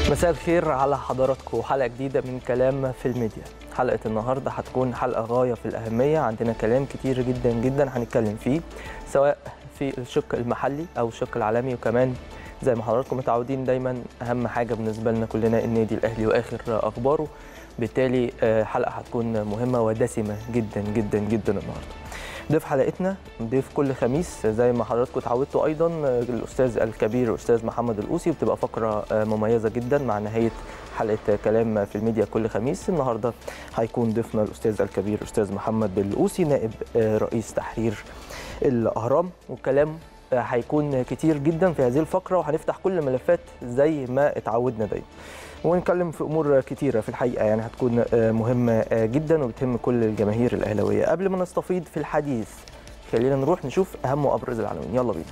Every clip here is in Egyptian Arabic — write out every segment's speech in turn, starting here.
مساء الخير على حضراتكم حلقة جديدة من كلام في الميديا حلقة النهاردة هتكون حلقة غاية في الأهمية عندنا كلام كتير جدا جدا هنتكلم فيه سواء في الشق المحلي أو الشق العالمي وكمان زي ما حضراتكم متعودين دايما أهم حاجة بالنسبة لنا كلنا النادي الأهلي وآخر أخباره بالتالي آه، حلقة هتكون مهمة ودسمة جدا جدا جدا النهاردة ضيف حلقتنا ضيف كل خميس زي ما حضراتكم اتعودتوا ايضا الاستاذ الكبير الاستاذ محمد القوسي وبتبقى فقره مميزه جدا مع نهايه حلقه كلام في الميديا كل خميس النهارده هيكون ضيفنا الاستاذ الكبير الاستاذ محمد القوسي نائب رئيس تحرير الاهرام والكلام هيكون كتير جدا في هذه الفقره وهنفتح كل الملفات زي ما اتعودنا دايما ونتكلم في امور كتيره في الحقيقه يعني هتكون مهمه جدا وبتهم كل الجماهير الاهلاويه قبل ما نستفيض في الحديث خلينا نروح نشوف اهم وابرز العناوين يلا بينا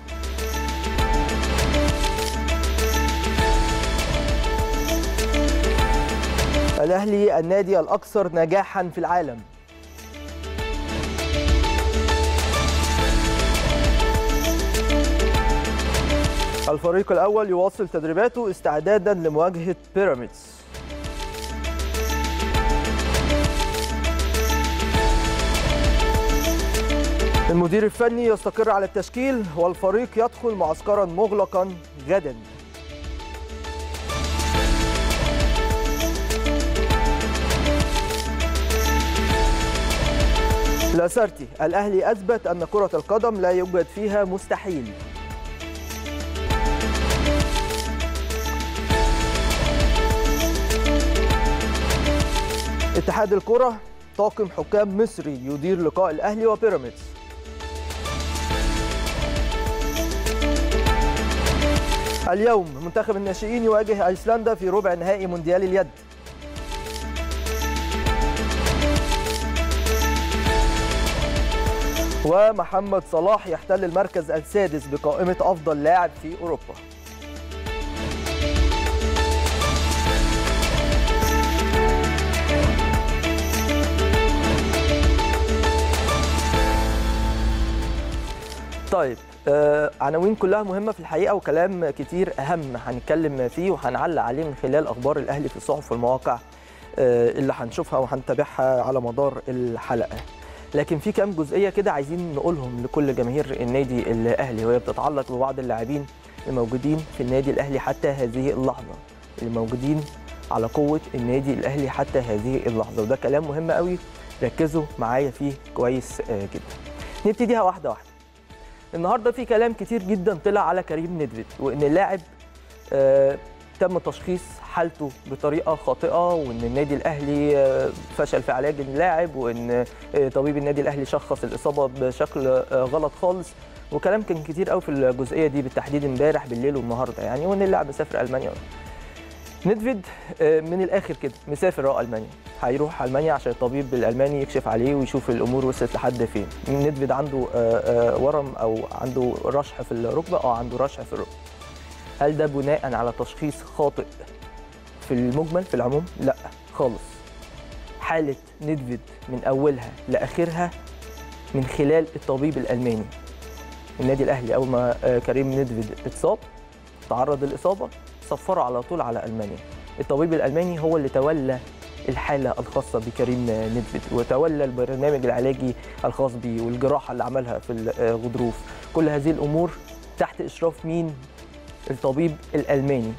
الاهلي النادي الاكثر نجاحا في العالم الفريق الأول يواصل تدريباته استعدادا لمواجهة بيراميدز المدير الفني يستقر على التشكيل والفريق يدخل معسكرا مغلقا غدا لاسارتي الأهلي أثبت أن كرة القدم لا يوجد فيها مستحيل اتحاد الكرة طاقم حكام مصري يدير لقاء الأهلي وبيراميدز اليوم منتخب الناشئين يواجه ايسلندا في ربع نهائي مونديال اليد ومحمد صلاح يحتل المركز السادس بقائمة أفضل لاعب في أوروبا طيب آه عناوين كلها مهمة في الحقيقة وكلام كتير أهم هنتكلم فيه وهنعلق عليه من خلال أخبار الأهلي في الصحف والمواقع آه اللي هنشوفها وهنتابعها على مدار الحلقة لكن في كام جزئية كده عايزين نقولهم لكل جماهير النادي الأهلي وهي بتتعلق ببعض اللاعبين الموجودين في النادي الأهلي حتى هذه اللحظة الموجودين على قوة النادي الأهلي حتى هذه اللحظة وده كلام مهم قوي ركزوا معايا فيه كويس آه جدا نبتديها واحدة واحدة النهارده في كلام كتير جدا طلع على كريم ندفد وان اللاعب آه تم تشخيص حالته بطريقه خاطئه وان النادي الاهلي آه فشل في علاج اللاعب وان آه طبيب النادي الاهلي شخص الاصابه بشكل آه غلط خالص وكلام كان كتير قوي في الجزئيه دي بالتحديد امبارح بالليل والنهارده يعني وان اللاعب مسافر المانيا ندفيد من الاخر كده مسافر اه المانيا هيروح المانيا عشان الطبيب الالماني يكشف عليه ويشوف الامور وصلت لحد فين ندفيد عنده ورم او عنده رشح في الركبه اه عنده رشح في الركبه هل ده بناء على تشخيص خاطئ في المجمل في العموم لا خالص حاله ندفيد من اولها لاخرها من خلال الطبيب الالماني النادي الاهلي اول ما كريم ندفيد اتصاب تعرض للاصابه سفره على طول على المانيا الطبيب الالماني هو اللي تولى الحاله الخاصه بكريم ندفد وتولى البرنامج العلاجي الخاص به والجراحه اللي عملها في الغضروف كل هذه الامور تحت اشراف مين الطبيب الالماني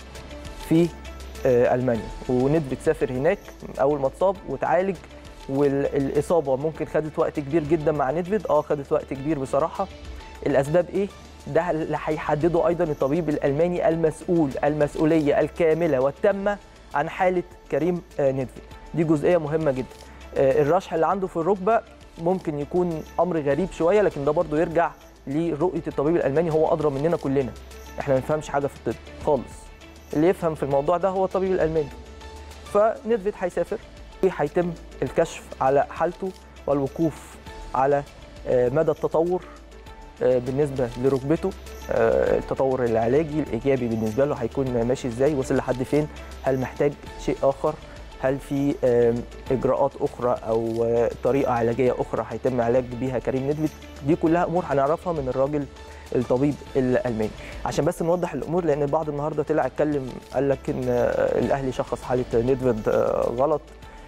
في المانيا وندفد سافر هناك اول ما اتصاب وتعالج والاصابه ممكن خدت وقت كبير جدا مع ندفد اه خدت وقت كبير بصراحه الاسباب ايه ده اللي هيحدده ايضا الطبيب الالماني المسؤول المسؤوليه الكامله والتامه عن حاله كريم ندفي دي جزئيه مهمه جدا الرشح اللي عنده في الركبه ممكن يكون امر غريب شويه لكن ده برضو يرجع لرؤيه الطبيب الالماني هو ادرى مننا كلنا احنا ما نفهمش حاجه في الطب خالص اللي يفهم في الموضوع ده هو الطبيب الالماني فندفيد هيسافر وهيتم الكشف على حالته والوقوف على مدى التطور بالنسبه لركبته التطور العلاجي الايجابي بالنسبه له هيكون ماشي ازاي وصل لحد فين هل محتاج شيء اخر هل في اجراءات اخرى او طريقه علاجيه اخرى هيتم علاج بيها كريم ندفد دي كلها امور هنعرفها من الراجل الطبيب الالماني عشان بس نوضح الامور لان البعض النهارده طلع اتكلم قال لك ان آه، الاهلي شخص حاله نيدفيد آه، غلط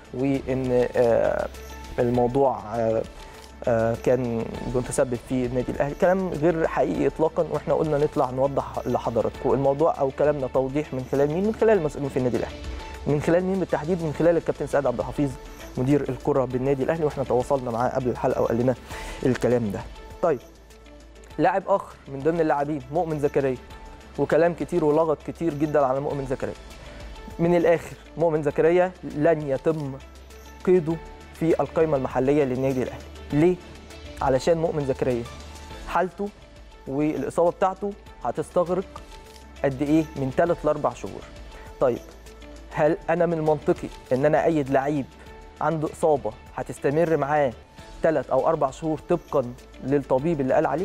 وان آه، الموضوع آه، آه، كان متسبب فيه النادي الاهلي كلام غير حقيقي اطلاقا واحنا قلنا نطلع نوضح لحضراتكم الموضوع او كلامنا توضيح من خلال مين من خلال المسؤولين في النادي الاهلي من خلال مين بالتحديد من خلال الكابتن سعد عبد الحفيظ مدير الكره بالنادي الاهلي واحنا تواصلنا معاه قبل الحلقه وقال لنا الكلام ده طيب لاعب اخر من ضمن اللاعبين مؤمن زكريا وكلام كتير ولغط كتير جدا على مؤمن زكريا من الاخر مؤمن زكريا لن يتم قيده في القائمه المحليه للنادي الاهلي ليه علشان مؤمن زكريا حالته والاصابه بتاعته هتستغرق قد ايه من 3 ل 4 شهور طيب هل انا من المنطقي ان انا ايد لعيب عنده اصابه هتستمر معاه 3 او 4 شهور طبقا للطبيب اللي قال عليه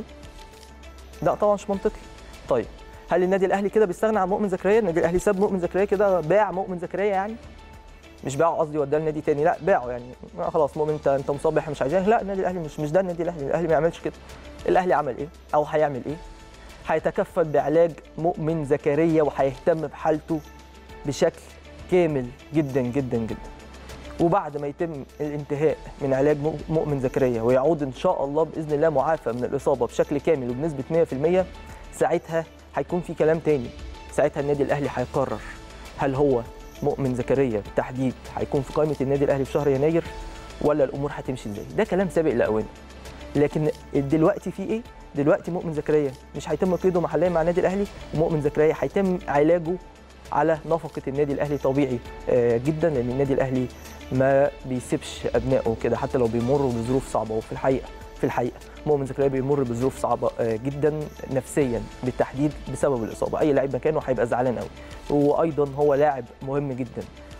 لا طبعا مش منطقي طيب هل النادي الاهلي كده بيستغنى عن مؤمن زكريا النادي الاهلي ساب مؤمن زكريا كده باع مؤمن زكريا يعني مش باعه قصدي وداه لنادي تاني لا باعه يعني آه خلاص مؤمن انت انت مصاب احنا مش عايزينك لا النادي الاهلي مش مش ده النادي الاهلي الاهلي ما يعملش كده الاهلي عمل ايه او هيعمل ايه هيتكفل بعلاج مؤمن زكريا وهيهتم بحالته بشكل كامل جدا جدا جدا وبعد ما يتم الانتهاء من علاج مؤ- مؤمن زكريا ويعود ان شاء الله باذن الله معافى من الاصابه بشكل كامل وبنسبه 100% ساعتها هيكون في كلام تاني ساعتها النادي الاهلي هيقرر هل هو مؤمن زكريا بالتحديد هيكون في قائمه النادي الاهلي في شهر يناير ولا الامور هتمشي ازاي ده كلام سابق لاوانه لكن دلوقتي في ايه دلوقتي مؤمن زكريا مش هيتم قيده محليا مع النادي الاهلي ومؤمن زكريا هيتم علاجه على نفقه النادي الاهلي طبيعي آه، جدا لان النادي الاهلي ما بيسيبش ابنائه كده حتى لو بيمروا بظروف صعبه وفي الحقيقه في الحقيقه مؤمن زكريا بيمر بظروف صعبه آه، جدا نفسيا بالتحديد بسبب الاصابه اي لاعب مكانه هيبقى زعلان قوي وايضا هو لاعب مهم جدا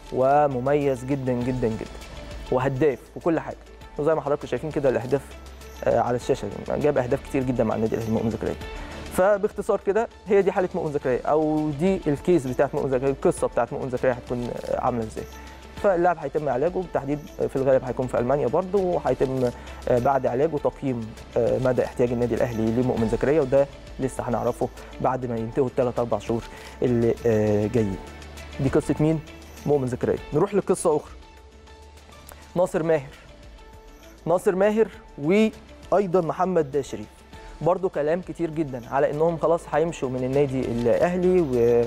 ومميز جدا جدا جدا وهداف وكل حاجه وزي ما حضراتكم شايفين كده الاهداف آه، على الشاشه يعني جاب اهداف كتير جدا مع النادي الاهلي مؤمن زكريا فباختصار كده هي دي حاله مؤمن زكريا او دي الكيس بتاعت مؤمن زكريا القصه بتاعت مؤمن زكريا هتكون آه، عامله ازاي فاللاعب هيتم علاجه بالتحديد في الغالب هيكون في المانيا برضه وهيتم آه، بعد علاجه تقييم آه، مدى احتياج النادي الاهلي لمؤمن زكريا وده لسه هنعرفه بعد ما ينتهوا الثلاث اربع شهور اللي آه، جايين دي قصه مين مؤمن زكريا نروح لقصه اخرى ناصر ماهر ناصر ماهر وايضا محمد شريف برضو كلام كتير جدا على انهم خلاص هيمشوا من النادي الاهلي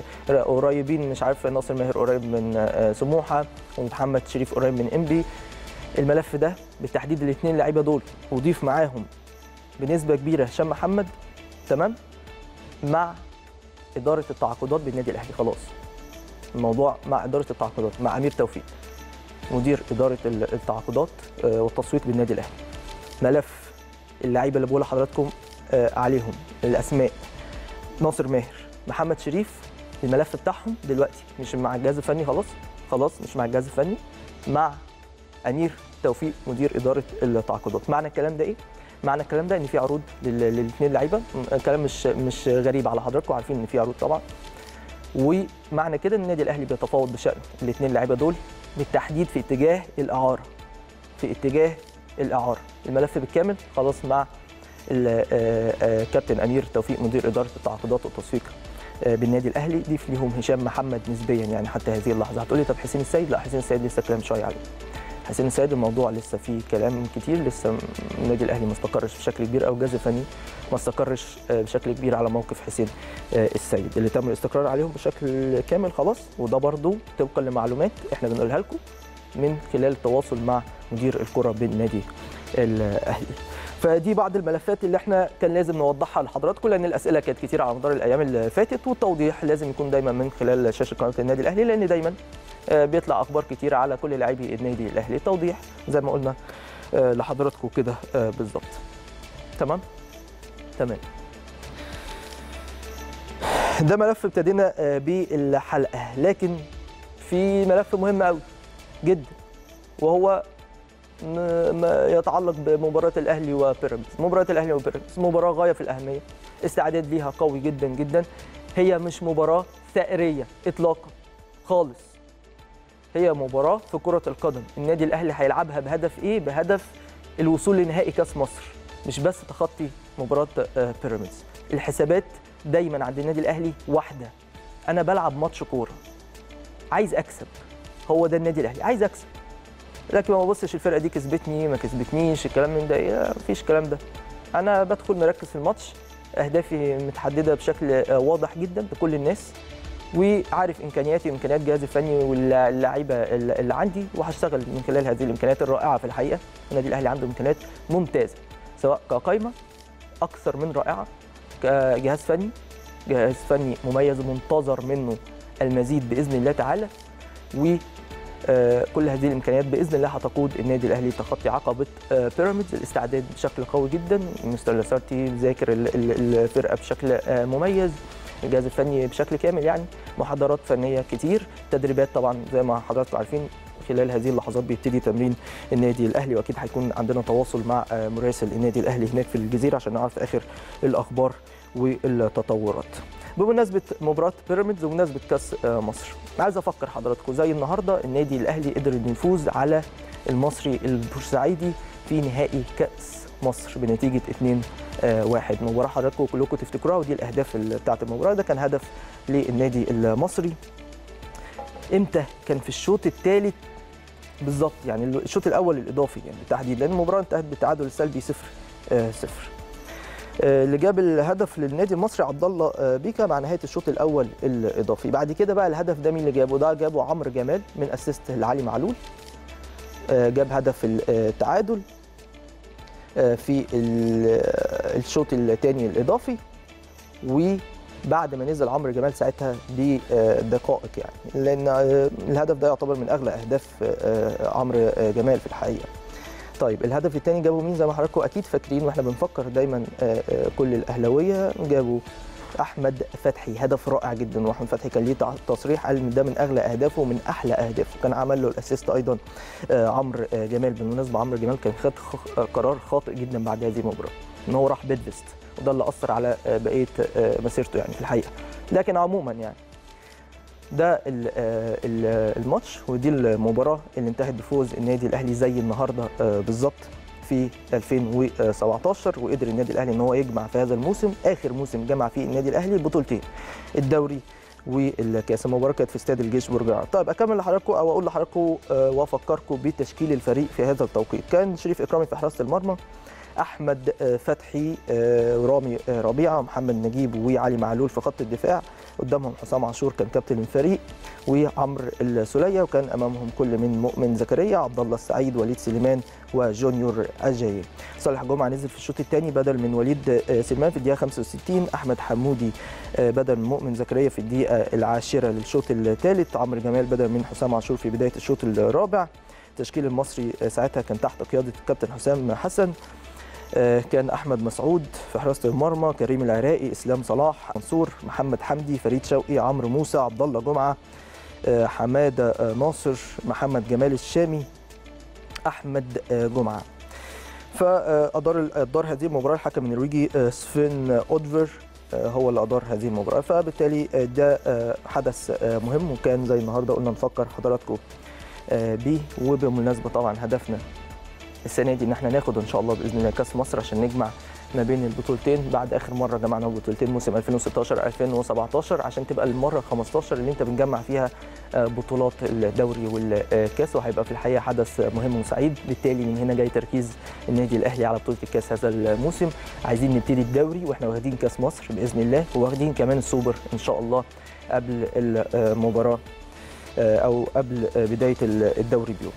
وقريبين مش عارف ناصر ماهر قريب من آه، سموحه ومحمد شريف قريب من انبي الملف ده بالتحديد الاثنين لعيبه دول وضيف معاهم بنسبه كبيره هشام محمد تمام مع اداره التعاقدات بالنادي الاهلي خلاص الموضوع مع اداره التعاقدات مع امير توفيق مدير اداره ال- التعاقدات آه، والتسويق بالنادي الاهلي ملف اللعيبه اللي بقول لحضراتكم آه، عليهم الاسماء ناصر ماهر محمد شريف الملف بتاعهم دلوقتي مش مع الجهاز الفني خلاص خلاص مش مع الجهاز الفني مع امير توفيق مدير اداره التعاقدات معنى الكلام ده ايه معنى الكلام ده ان في عروض للاثنين لعيبه الكلام مش مش غريب على حضراتكم عارفين ان في عروض طبعا ومعنى كده ان النادي الاهلي بيتفاوض بشان الاثنين لعيبه دول بالتحديد في اتجاه الاعاره في اتجاه الاعاره الملف بالكامل خلاص مع ال- آه، آه، كابتن امير توفيق مدير اداره التعاقدات والتسويق آه، بالنادي الاهلي ضيف ليهم هشام محمد نسبيا يعني حتى هذه اللحظه هتقولي طب حسين السيد لا حسين السيد لسه كلام شويه عليه حسين السيد الموضوع لسه فيه كلام كتير لسه م- النادي الاهلي ما استقرش بشكل كبير او الجهاز الفني ما استقرش آه، بشكل كبير على موقف حسين آه، السيد اللي تم الاستقرار عليهم بشكل كامل خلاص وده برضو طبقا لمعلومات احنا بنقولها لكم من خلال التواصل مع مدير الكره بالنادي الاهلي فدي بعض الملفات اللي احنا كان لازم نوضحها لحضراتكم لان الاسئله كانت كتير على مدار الايام اللي فاتت والتوضيح لازم يكون دايما من خلال شاشه قناه النادي الاهلي لان دايما آه، بيطلع اخبار كتير على كل لاعبي النادي الاهلي توضيح زي ما قلنا آه، لحضراتكم كده آه، بالظبط تمام تمام ده ملف ابتدينا آه، بالحلقه لكن في ملف مهم قوي جدا وهو م- ما يتعلق بمباراه الاهلي وبيراميدز مباراه الاهلي وبيراميدز مباراه غايه في الاهميه استعداد ليها قوي جدا جدا هي مش مباراه ثأريه اطلاقا خالص هي مباراه في كره القدم النادي الاهلي هيلعبها بهدف ايه بهدف الوصول لنهائي كاس مصر مش بس تخطي مباراه آه، بيراميدز الحسابات دايما عند النادي الاهلي واحده انا بلعب ماتش كوره عايز اكسب هو ده النادي الاهلي عايز اكسب لكن ما ببصش الفرقه دي كسبتني ما كسبتنيش الكلام من ده إيه، مفيش الكلام ده انا بدخل مركز في الماتش اهدافي متحدده بشكل آه، واضح جدا لكل الناس وعارف امكانياتي وامكانيات جهازي الفني واللعيبه اللي عندي وهشتغل من خلال هذه الامكانيات الرائعه في الحقيقه النادي الاهلي عنده امكانيات ممتازه سواء كقائمه اكثر من رائعه كجهاز فني جهاز فني مميز ومنتظر منه المزيد باذن الله تعالى و آه، كل هذه الامكانيات باذن الله هتقود النادي الاهلي لتخطي عقبه آه، بيراميدز الاستعداد بشكل قوي جدا مستر لاسارتي ذاكر ال- ال- الفرقه بشكل آه، مميز الجهاز الفني بشكل كامل يعني محاضرات فنيه كتير تدريبات طبعا زي ما حضراتكم عارفين خلال هذه اللحظات بيبتدي تمرين النادي الاهلي واكيد هيكون عندنا تواصل مع آه، مراسل النادي الاهلي هناك في الجزيره عشان نعرف اخر الاخبار والتطورات بمناسبه مباراه بيراميدز وبمناسبه كاس آه، مصر عايز افكر حضراتكم زي النهارده النادي الاهلي قدر انه يفوز على المصري البورسعيدي في نهائي كاس مصر بنتيجه 2 آه، واحد مباراه حضراتكم كلكم تفتكروها ودي الاهداف ال- بتاعه المباراه ده كان هدف للنادي المصري امتى كان في الشوط الثالث بالظبط يعني الشوط الاول الاضافي يعني بالتحديد لان المباراه انتهت بالتعادل السلبي 0 آه، 0 آه، اللي جاب الهدف للنادي المصري عبد الله آه، بيكا مع نهايه الشوط الاول الاضافي بعد كده بقى الهدف ده مين اللي جابه ده جابه عمرو جمال من اسيست لعلي معلول آه، جاب هدف التعادل آه، في ال- آه، الشوط الثاني الاضافي وبعد ما نزل عمرو جمال ساعتها بدقائق يعني لان آه، الهدف ده يعتبر من اغلى اهداف آه، عمرو آه، جمال في الحقيقه طيب الهدف الثاني جابوا مين زي ما حضراتكم اكيد فاكرين واحنا بنفكر دايما آه، آه، كل الاهلاويه جابوا احمد فتحي هدف رائع جدا واحمد فتحي كان ليه تع- تصريح قال ان ده من اغلى اهدافه ومن احلى اهدافه كان عمل له الاسيست ايضا آه، عمرو آه، جمال بالمناسبه عمرو جمال كان خد خ- آه، قرار خاطئ جدا بعد هذه المباراه ان هو راح بيدفست وده اللي اثر على آه، بقيه آه، مسيرته يعني في الحقيقه لكن عموما يعني ده ال- آه، ال- الماتش ودي المباراه اللي انتهت بفوز النادي الاهلي زي النهارده آه، بالظبط في 2017 وقدر النادي الاهلي ان هو يجمع في هذا الموسم اخر موسم جمع فيه النادي الاهلي البطولتين الدوري والكاس المباراه كانت في استاد الجيش برج العرب طيب اكمل لحضراتكم او اقول لحضراتكم آه، وافكركم بتشكيل الفريق في هذا التوقيت كان شريف اكرامي في حراسه المرمى احمد آه، فتحي آه، ورامي آه، ربيعه محمد نجيب وعلي معلول في خط الدفاع قدامهم حسام عاشور كان كابتن الفريق وعمرو السوليه وكان امامهم كل من مؤمن زكريا عبد الله السعيد وليد سليمان وجونيور اجاي صالح جمعه نزل في الشوط الثاني بدل من وليد آه، سليمان في الدقيقه 65 احمد حمودي آه، بدل من مؤمن زكريا في الدقيقه العاشره للشوط الثالث عمرو جمال بدل من حسام عاشور في بدايه الشوط الرابع التشكيل المصري آه، ساعتها كان تحت قياده الكابتن حسام حسن آه، كان احمد مسعود في حراسه المرمى كريم العراقي اسلام صلاح منصور محمد حمدي فريد شوقي عمرو موسى عبد الله جمعه آه، حماده آه، ناصر محمد جمال الشامي احمد آه، جمعه فادار ادار هذه المباراه الحكم النرويجي آه، سفين اودفر آه، هو اللي ادار هذه المباراه فبالتالي آه، ده آه، حدث آه، مهم وكان زي النهارده قلنا نفكر حضراتكم آه، بيه وبالمناسبه طبعا هدفنا السنه دي ان احنا ناخد ان شاء الله باذن الله كاس مصر عشان نجمع ما بين البطولتين بعد اخر مره جمعنا بطولتين موسم 2016 2017 عشان تبقى المره ال 15 اللي انت بنجمع فيها آه، بطولات الدوري والكاس وهيبقى في الحقيقه حدث مهم وسعيد بالتالي من هنا جاي تركيز النادي الاهلي على بطوله الكاس هذا الموسم عايزين نبتدي الدوري واحنا واخدين كاس مصر باذن الله وواخدين كمان السوبر ان شاء الله قبل المباراه آه، او قبل آه، بدايه الدوري بيوم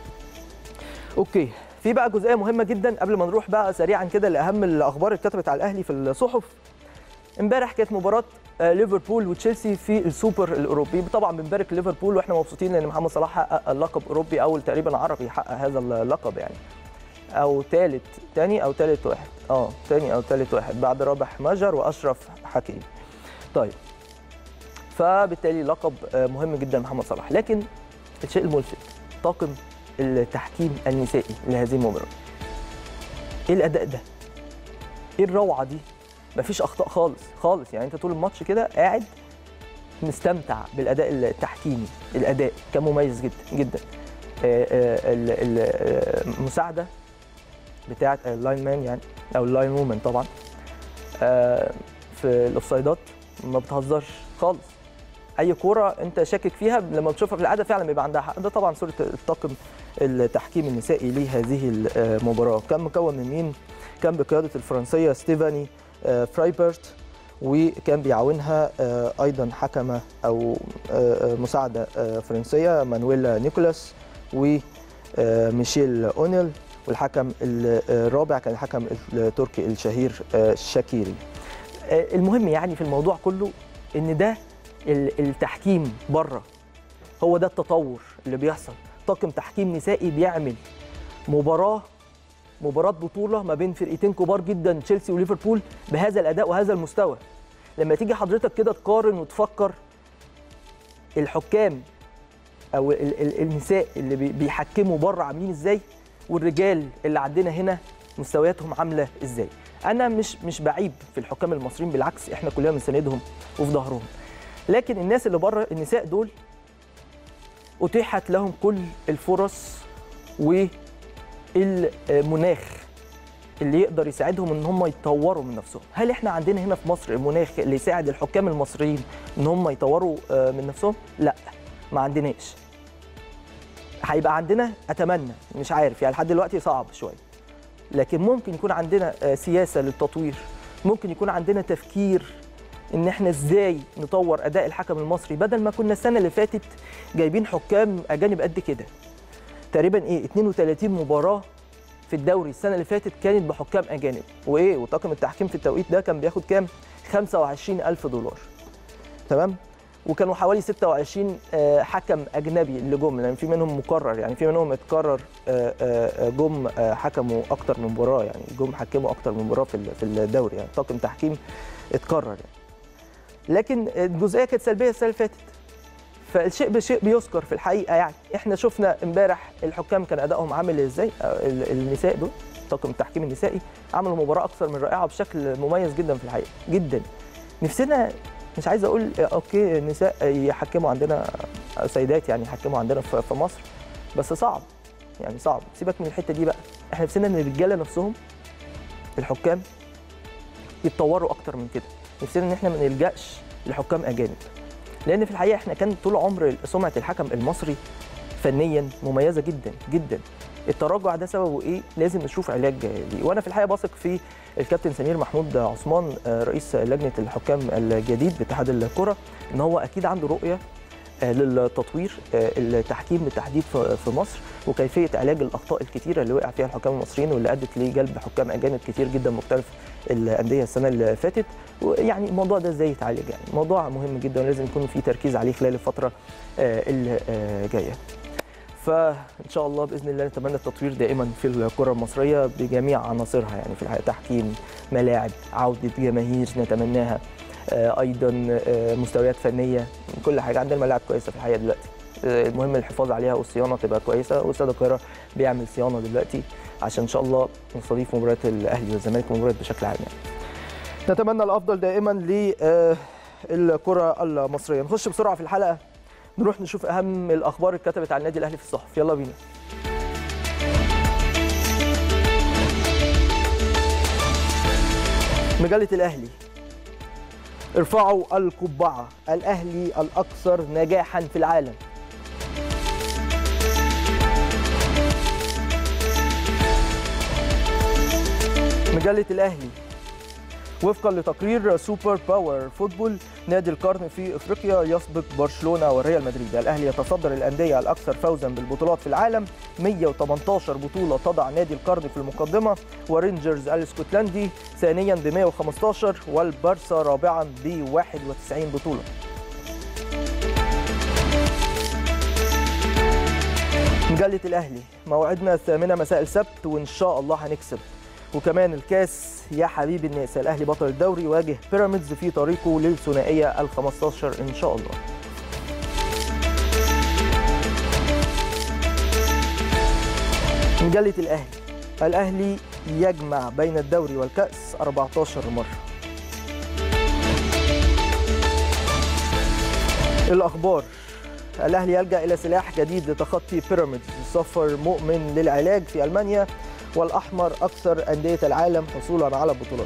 اوكي في بقى جزئيه مهمه جدا قبل ما نروح بقى سريعا كده لاهم الاخبار اللي اتكتبت على الاهلي في الصحف امبارح كانت مباراه آه، ليفربول وتشيلسي في السوبر الاوروبي طبعا بنبارك ليفربول واحنا مبسوطين لان محمد صلاح حقق اللقب اوروبي اول تقريبا عربي يحقق هذا اللقب يعني او ثالث ثاني او ثالث واحد اه ثاني او ثالث واحد بعد رابح مجر واشرف حكيمي طيب فبالتالي لقب آه، مهم جدا محمد صلاح لكن الشيء الملفت طاقم التحكيم النسائي لهذه المباراه ايه الاداء ده ايه الروعه دي مفيش اخطاء خالص خالص يعني انت طول الماتش كده قاعد مستمتع بالاداء التحكيمي الاداء كان مميز جدا جدا آه، آه، ال- ال- آه، المساعده بتاعه اللاين مان يعني او اللاين وومن طبعا آه، في الاوفسايدات ما بتهزرش خالص اي كوره انت شاكك فيها لما بتشوفها في العاده فعلا بيبقى عندها حق ده طبعا صوره الطاقم التحكيم النسائي لهذه المباراه كان مكون من مين كان بقياده الفرنسيه ستيفاني آه، فرايبرت وكان بيعاونها آه، ايضا حكمه او آه، مساعده آه، فرنسيه مانويلا نيكولاس وميشيل اونيل والحكم الرابع كان الحكم التركي الشهير آه، شاكيري آه، المهم يعني في الموضوع كله ان ده ال- التحكيم بره هو ده التطور اللي بيحصل طاقم تحكيم نسائي بيعمل مباراه مباراه بطوله ما بين فرقتين كبار جدا تشيلسي وليفربول بهذا الاداء وهذا المستوى لما تيجي حضرتك كده تقارن وتفكر الحكام او ال- ال- النساء اللي بي- بيحكموا بره عاملين ازاي والرجال اللي عندنا هنا مستوياتهم عامله ازاي انا مش مش بعيب في الحكام المصريين بالعكس احنا كلنا بنساندهم وفي ظهرهم لكن الناس اللي بره النساء دول اتيحت لهم كل الفرص والمناخ اللي يقدر يساعدهم ان هم يطوروا من نفسهم هل احنا عندنا هنا في مصر المناخ اللي يساعد الحكام المصريين ان هم يطوروا آه، من نفسهم لا ما عندناش هيبقى عندنا اتمنى مش عارف يعني لحد دلوقتي صعب شويه لكن ممكن يكون عندنا آه، سياسه للتطوير ممكن يكون عندنا تفكير ان احنا ازاي نطور اداء الحكم المصري بدل ما كنا السنه اللي فاتت جايبين حكام اجانب قد كده تقريبا ايه 32 مباراه في الدوري السنه اللي فاتت كانت بحكام اجانب وايه وطاقم التحكيم في التوقيت ده كان بياخد كام 25000 دولار تمام وكانوا حوالي 26 آه، حكم اجنبي اللي جم لان في منهم مكرر يعني في منهم اتكرر آه، آه، جم آه، حكموا اكتر من مباراه يعني جم حكموا اكتر من مباراه في ال- في الدوري يعني طاقم تحكيم اتكرر يعني لكن الجزئيه كانت سلبيه السنه اللي فاتت فالشيء بشيء بيذكر في الحقيقه يعني احنا شفنا امبارح الحكام كان ادائهم عامل ازاي آه، ال- النساء دول طاقم التحكيم النسائي عملوا مباراه اكثر من رائعه بشكل مميز جدا في الحقيقه جدا نفسنا مش عايز اقول آه، اوكي النساء يحكموا عندنا آه، سيدات يعني يحكموا عندنا في في مصر بس صعب يعني صعب سيبك من الحته دي بقى احنا نفسنا ان الرجاله نفسهم الحكام يتطوروا اكتر من كده نفسنا ان احنا ما نلجاش لحكام اجانب لان في الحقيقه احنا كان طول عمر سمعه الحكم المصري فنيا مميزه جدا جدا التراجع ده سببه ايه لازم نشوف علاج ليه وانا في الحقيقه بثق في الكابتن سمير محمود عثمان آه، رئيس لجنه الحكام الجديد باتحاد الكره ان هو اكيد عنده رؤيه آه، للتطوير آه، التحكيم بالتحديد في في مصر وكيفيه علاج الاخطاء الكتيره اللي وقع فيها الحكام المصريين واللي ادت لجلب حكام اجانب كتير جدا مختلف الانديه السنه اللي فاتت ويعني الموضوع ده ازاي يتعالج يعني موضوع مهم جدا ولازم يكون في تركيز عليه خلال الفتره آه، اللي آه، جايه فان شاء الله باذن الله نتمنى التطوير دائما في الكره المصريه بجميع عناصرها يعني في الحقيقه تحكيم ملاعب عوده جماهير نتمناها آه، ايضا آه، مستويات فنيه كل حاجه عندنا ملاعب كويسه في الحقيقه دلوقتي آه، المهم الحفاظ عليها والصيانه تبقى كويسه واستاد القاهره بيعمل صيانه دلوقتي عشان ان شاء الله نستضيف مباريات الاهلي والزمالك ومباريات بشكل عام يعني. نتمنى الافضل دائما للكره المصريه نخش بسرعه في الحلقه نروح نشوف اهم الاخبار اللي اتكتبت عن النادي الاهلي في الصحف يلا بينا مجله الاهلي ارفعوا القبعه الاهلي الاكثر نجاحا في العالم مجله الاهلي وفقا لتقرير سوبر باور فوتبول نادي القرن في افريقيا يسبق برشلونه وريال مدريد الاهلي يتصدر الانديه الاكثر فوزا بالبطولات في العالم 118 بطوله تضع نادي القرن في المقدمه ورينجرز الاسكتلندي ثانيا ب 115 والبارسا رابعا ب 91 بطوله مجله الاهلي موعدنا الثامنه مساء السبت وان شاء الله هنكسب وكمان الكاس يا حبيب الناس الاهلي بطل الدوري يواجه بيراميدز في طريقه للثنائيه ال 15 ان شاء الله مجله الاهلي الاهلي يجمع بين الدوري والكاس 14 مره الاخبار الاهلي يلجا الى سلاح جديد لتخطي بيراميدز سفر مؤمن للعلاج في المانيا والاحمر اكثر انديه العالم حصولا على بطولات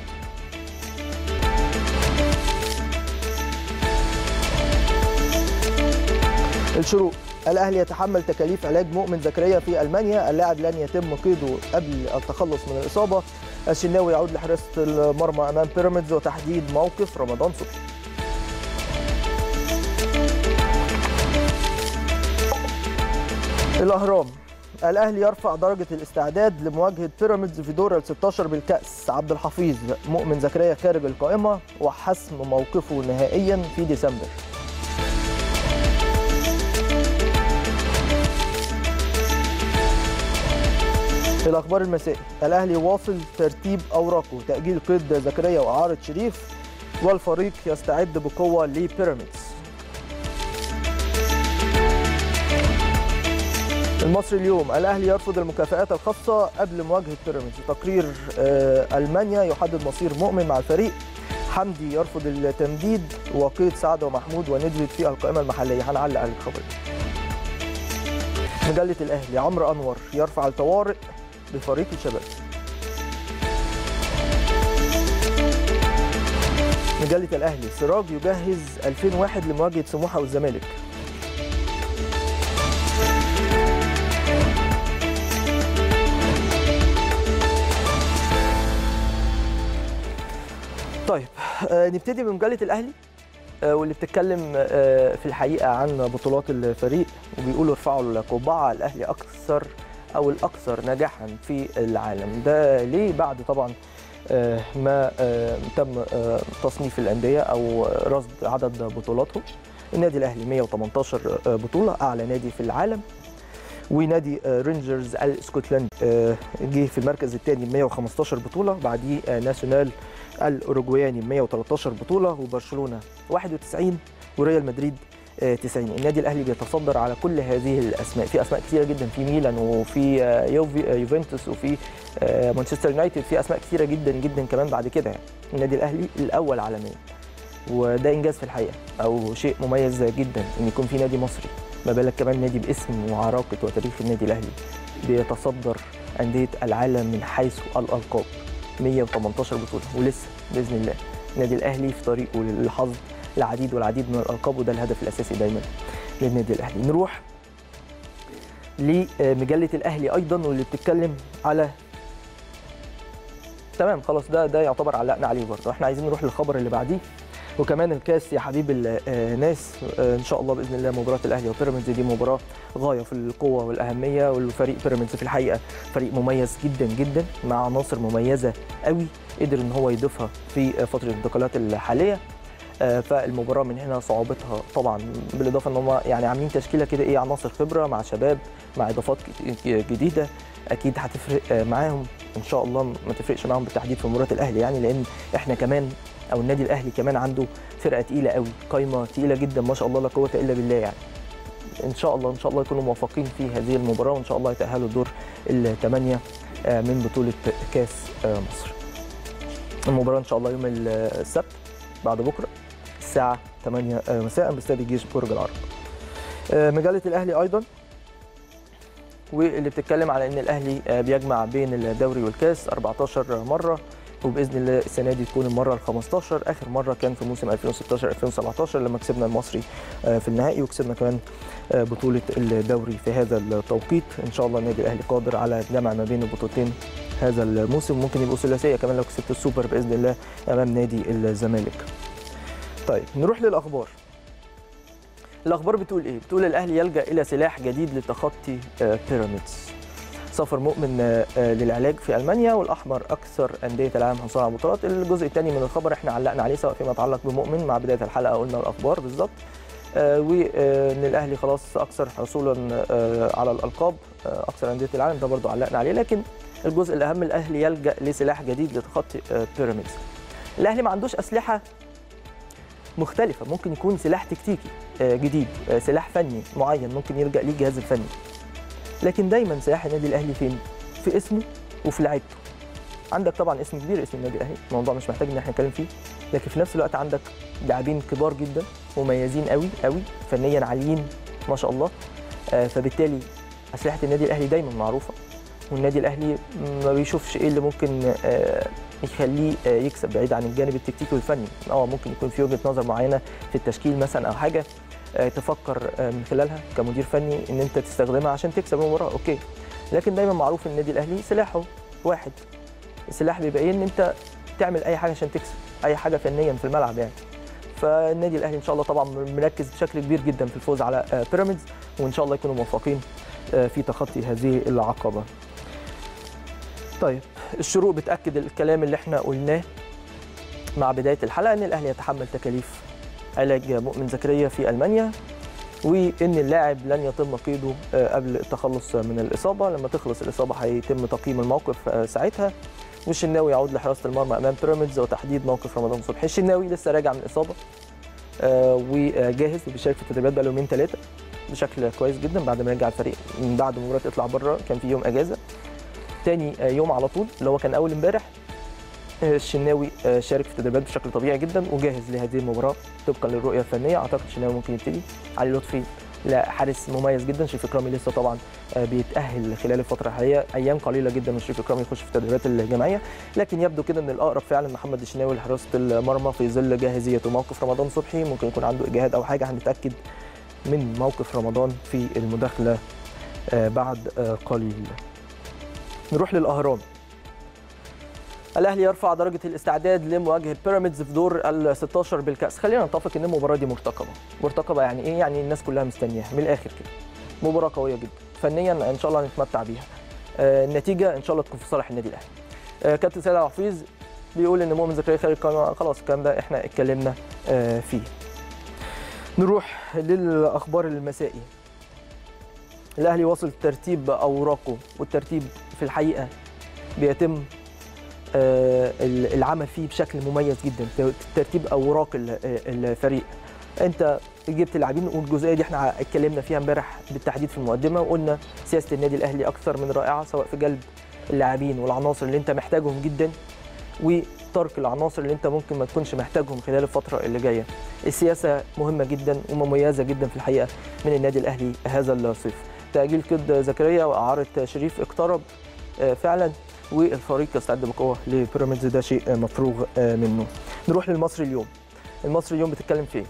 الشروق الاهلي يتحمل تكاليف علاج مؤمن زكريا في المانيا اللاعب لن يتم قيده قبل التخلص من الاصابه الشناوي يعود لحراسه المرمى امام بيراميدز وتحديد موقف رمضان صبحي الاهرام الاهلي يرفع درجه الاستعداد لمواجهه بيراميدز في دور ال 16 بالكاس عبد الحفيظ مؤمن زكريا خارج القائمه وحسم موقفه نهائيا في ديسمبر في الاخبار المسائي الاهلي يواصل ترتيب اوراقه تاجيل قيد زكريا واعاره شريف والفريق يستعد بقوه لبيراميدز المصري اليوم الاهلي يرفض المكافآت الخاصه قبل مواجهه بيراميدز تقرير المانيا يحدد مصير مؤمن مع الفريق حمدي يرفض التمديد وقيد سعد ومحمود وندفد في القائمه المحليه هنعلق على الخبر مجله الاهلي عمرو انور يرفع الطوارئ بفريق الشباب مجله الاهلي سراج يجهز 2001 لمواجهه سموحه والزمالك طيب آه نبتدي بمجله الاهلي آه واللي بتتكلم آه في الحقيقه عن بطولات الفريق وبيقولوا ارفعوا القبعه الاهلي اكثر او الاكثر نجاحا في العالم ده ليه بعد طبعا ما تم تصنيف الانديه او رصد عدد بطولاتهم النادي الاهلي 118 بطوله اعلى نادي في العالم ونادي رينجرز الاسكتلندي جه في المركز الثاني ب 115 بطوله بعديه ناسيونال الاوروجواياني ب 113 بطوله وبرشلونه 91 وريال مدريد 90 النادي الاهلي بيتصدر على كل هذه الاسماء في اسماء كثيره جدا في ميلان وفي يوفنتوس وفي مانشستر يونايتد في اسماء كثيره جدا جدا كمان بعد كده يعني النادي الاهلي الاول عالميا وده انجاز في الحقيقه او شيء مميز جدا ان يكون في نادي مصري ما بالك كمان نادي باسم وعراقه وتاريخ النادي الاهلي بيتصدر انديه العالم من حيث الالقاب 118 بطوله ولسه باذن الله النادي الاهلي في طريقه للحظ العديد والعديد من الالقاب وده الهدف الاساسي دايما للنادي الاهلي نروح لمجله الاهلي ايضا واللي بتتكلم على تمام خلاص ده ده يعتبر علقنا عليه برضه احنا عايزين نروح للخبر اللي بعديه وكمان الكاس يا حبيب الناس ان شاء الله باذن الله مباراه الاهلي وبيراميدز دي مباراه غايه في القوه والاهميه والفريق بيراميدز في الحقيقه فريق مميز جدا جدا مع عناصر مميزه قوي قدر ان هو يضيفها في فتره الانتقالات الحاليه فالمباراه من هنا صعوبتها طبعا بالاضافه ان هم يعني عاملين تشكيله كده ايه عناصر خبره مع شباب مع اضافات جديده اكيد هتفرق معاهم ان شاء الله ما تفرقش معاهم بالتحديد في مباراه الاهلي يعني لان احنا كمان او النادي الاهلي كمان عنده فرقه تقيله قوي قايمه تقيله جدا ما شاء الله لا قوه الا بالله يعني ان شاء الله ان شاء الله يكونوا موفقين في هذه المباراه وان شاء الله يتاهلوا دور الثمانيه من بطوله كاس مصر المباراه ان شاء الله يوم السبت بعد بكره الساعه 8 مساء باستاد الجيش برج العرب مجله الاهلي ايضا واللي بتتكلم على ان الاهلي بيجمع بين الدوري والكاس 14 مره وباذن الله السنه دي تكون المره ال 15 اخر مره كان في موسم 2016 2017 لما كسبنا المصري في النهائي وكسبنا كمان بطوله الدوري في هذا التوقيت ان شاء الله النادي الاهلي قادر على الجمع ما بين البطولتين هذا الموسم ممكن يبقوا ثلاثيه كمان لو كسبت السوبر باذن الله امام نادي الزمالك طيب نروح للاخبار الاخبار بتقول ايه بتقول الاهلي يلجا الى سلاح جديد لتخطي بيراميدز سفر مؤمن للعلاج في المانيا والاحمر اكثر انديه العالم حصولا على بطولات الجزء الثاني من الخبر احنا علقنا عليه سواء فيما يتعلق بمؤمن مع بدايه الحلقه قلنا الاخبار بالظبط وان الاهلي خلاص اكثر حصولا على الالقاب اكثر انديه العالم ده برضو علقنا عليه لكن الجزء الاهم الاهلي يلجا لسلاح جديد لتخطي بيراميدز الاهلي ما عندوش اسلحه مختلفه ممكن يكون سلاح تكتيكي جديد سلاح فني معين ممكن يلجا ليه الجهاز الفني لكن دايما سلاح النادي الاهلي فين في اسمه وفي لعيبته عندك طبعا اسم كبير اسم النادي الاهلي الموضوع مش محتاج ان احنا نتكلم فيه لكن في نفس الوقت عندك لاعبين كبار جدا مميزين قوي قوي فنيا عاليين ما شاء الله فبالتالي اسلحه النادي الاهلي دايما معروفه والنادي الاهلي ما بيشوفش ايه اللي ممكن آه، يخليه آه، يكسب بعيد عن الجانب التكتيكي والفني اه ممكن يكون في وجهه نظر معينه في التشكيل مثلا او حاجه آه، تفكر آه، من خلالها كمدير فني ان انت تستخدمها عشان تكسب المباراه اوكي لكن دايما معروف ان النادي الاهلي سلاحه واحد السلاح بيبقى ايه ان انت تعمل اي حاجه عشان تكسب اي حاجه فنيا في الملعب يعني فالنادي الاهلي ان شاء الله طبعا مركز بشكل كبير جدا في الفوز على آه، بيراميدز وان شاء الله يكونوا موفقين آه، في تخطي هذه العقبه طيب الشروق بتاكد الكلام اللي احنا قلناه مع بدايه الحلقه ان الاهلي يتحمل تكاليف علاج مؤمن زكريا في المانيا وان اللاعب لن يتم قيده آه، قبل التخلص من الاصابه لما تخلص الاصابه هيتم تقييم الموقف آه، ساعتها والشناوي يعود لحراسه المرمى امام بيراميدز وتحديد موقف رمضان صبحي الشناوي لسه راجع من الاصابه آه، وجاهز وبيشارك في التدريبات بقى له يومين ثلاثه بشكل كويس جدا بعد ما رجع الفريق من بعد مباراه اطلع بره كان في يوم اجازه تاني آه، يوم على طول اللي هو كان اول امبارح آه، الشناوي آه، شارك في التدريبات بشكل طبيعي جدا وجاهز لهذه المباراه طبقا للرؤيه الفنيه اعتقد الشناوي ممكن يبتدي علي لطفي لا حارس مميز جدا شريف اكرامي لسه طبعا آه، بيتاهل خلال الفتره الحاليه ايام قليله جدا وشريف اكرامي يخش في التدريبات الجماعيه لكن يبدو كده ان الاقرب فعلا محمد الشناوي لحراسه المرمى في ظل جاهزيته موقف رمضان صبحي ممكن يكون عنده اجهاد او حاجه هنتاكد من موقف رمضان في المداخله آه، بعد آه، قليل نروح للاهرام الاهلي يرفع درجه الاستعداد لمواجهه بيراميدز في دور ال 16 بالكاس خلينا نتفق ان المباراه دي مرتقبه مرتقبه يعني ايه يعني الناس كلها مستنياها من الاخر كده مباراه قويه جدا فنيا ان شاء الله هنتمتع بيها آه، النتيجه ان شاء الله تكون في صالح النادي الاهلي آه، كابتن سيد عبد الحفيظ بيقول ان مؤمن زكريا خارج القائمه خلاص الكلام ده احنا اتكلمنا آه، فيه نروح للاخبار المسائي الاهلي واصل ترتيب اوراقه والترتيب في الحقيقه بيتم آه، العمل فيه بشكل مميز جدا ترتيب اوراق ال- الفريق انت جبت لاعبين والجزئيه دي احنا اتكلمنا فيها امبارح بالتحديد في المقدمه وقلنا سياسه النادي الاهلي اكثر من رائعه سواء في جلب اللاعبين والعناصر اللي انت محتاجهم جدا وترك العناصر اللي انت ممكن ما تكونش محتاجهم خلال الفتره اللي جايه السياسه مهمه جدا ومميزه جدا في الحقيقه من النادي الاهلي هذا الصيف تاجيل كد زكريا واعاره شريف اقترب آه، فعلا والفريق يستعد بقوه لبيراميدز ده شيء مفروغ آه، منه نروح للمصري اليوم المصري اليوم بتتكلم في ايه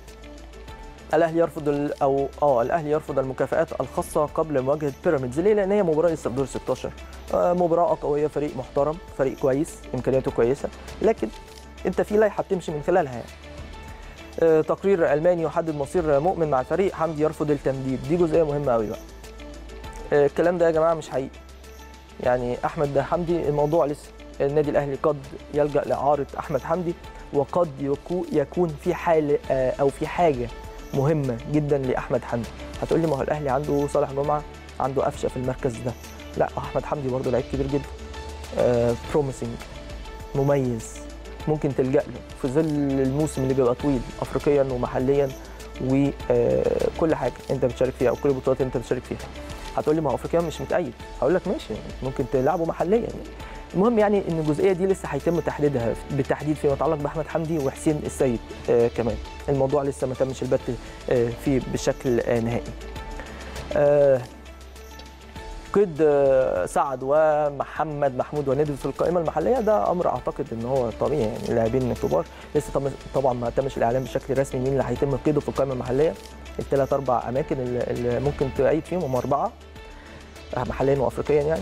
الاهلي يرفض ال- او اه الاهلي يرفض المكافآت الخاصه قبل مواجهه بيراميدز ليه؟ لان هي مباراه لسه في دور 16 آه، مباراه قويه فريق محترم فريق كويس امكانياته كويسه لكن انت في لائحه بتمشي من خلالها يعني. آه، تقرير الماني يحدد مصير مؤمن مع الفريق حمدي يرفض التمديد دي جزئيه مهمه قوي بقى آه، الكلام ده يا جماعه مش حقيقي يعني احمد حمدي الموضوع لسه النادي الاهلي قد يلجا لاعاره احمد حمدي وقد يكو- يكون في حال آه، او في حاجه مهمه جدا لاحمد حمدي هتقول لي ما هو الاهلي عنده صالح جمعه عنده قفشه في المركز ده لا احمد حمدي برضه لعيب كبير جدا بروميسنج مميز ممكن تلجا له في ظل الموسم اللي بيبقى طويل افريقيا ومحليا وكل حاجه انت بتشارك فيها او كل البطولات انت بتشارك فيها هتقول لي ما هو افريقيا مش متأيد هقول لك ماشي ممكن تلعبه محليا يعني. المهم يعني ان الجزئيه دي لسه هيتم تحديدها بالتحديد فيما يتعلق باحمد حمدي وحسين السيد آه كمان الموضوع لسه ما تمش البت آه فيه بشكل آه نهائي آه قيد آه، سعد ومحمد محمود وندفد في القائمه المحليه ده امر اعتقد ان هو طبيعي يعني لاعبين كبار لسه طب- طبعا ما تمش الاعلان بشكل رسمي مين اللي هيتم قيده في القائمه المحليه الثلاث اربع اماكن اللي اللي ممكن تأيد فيهم هم اربعه آه، محليا وافريقيا يعني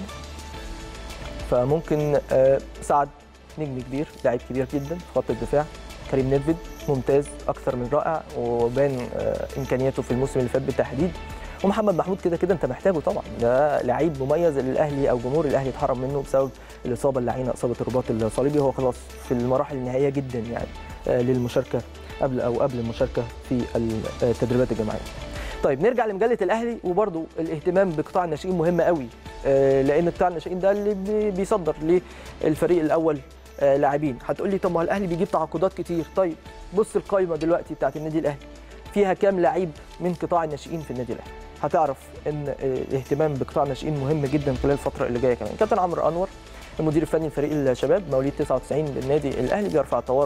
فممكن آه، سعد نجم كبير لاعب كبير جدا في خط الدفاع كريم ندفد ممتاز اكثر من رائع وبان آه، امكانياته في الموسم اللي فات بالتحديد ومحمد محمود كده كده انت محتاجه طبعا ده لعيب مميز اللي الاهلي او جمهور الاهلي اتحرم منه بسبب الاصابه اللعينه اصابه الرباط الصليبي هو خلاص في المراحل النهائيه جدا يعني آه، للمشاركه قبل او قبل المشاركه في التدريبات الجماعيه. طيب نرجع لمجله الاهلي وبرده الاهتمام بقطاع الناشئين مهم قوي آه، لان قطاع الناشئين ده اللي بي- بيصدر للفريق الاول آه، لاعبين هتقول لي طب ما هو الاهلي بيجيب تعاقدات كتير طيب بص القائمه دلوقتي بتاعت النادي الاهلي فيها كام لعيب من قطاع الناشئين في النادي الاهلي هتعرف ان آه، الاهتمام بقطاع الناشئين مهم جدا خلال الفتره اللي جايه كمان كابتن عمرو انور المدير الفني لفريق الشباب مواليد 99 بالنادي الاهلي بيرفع طوارئ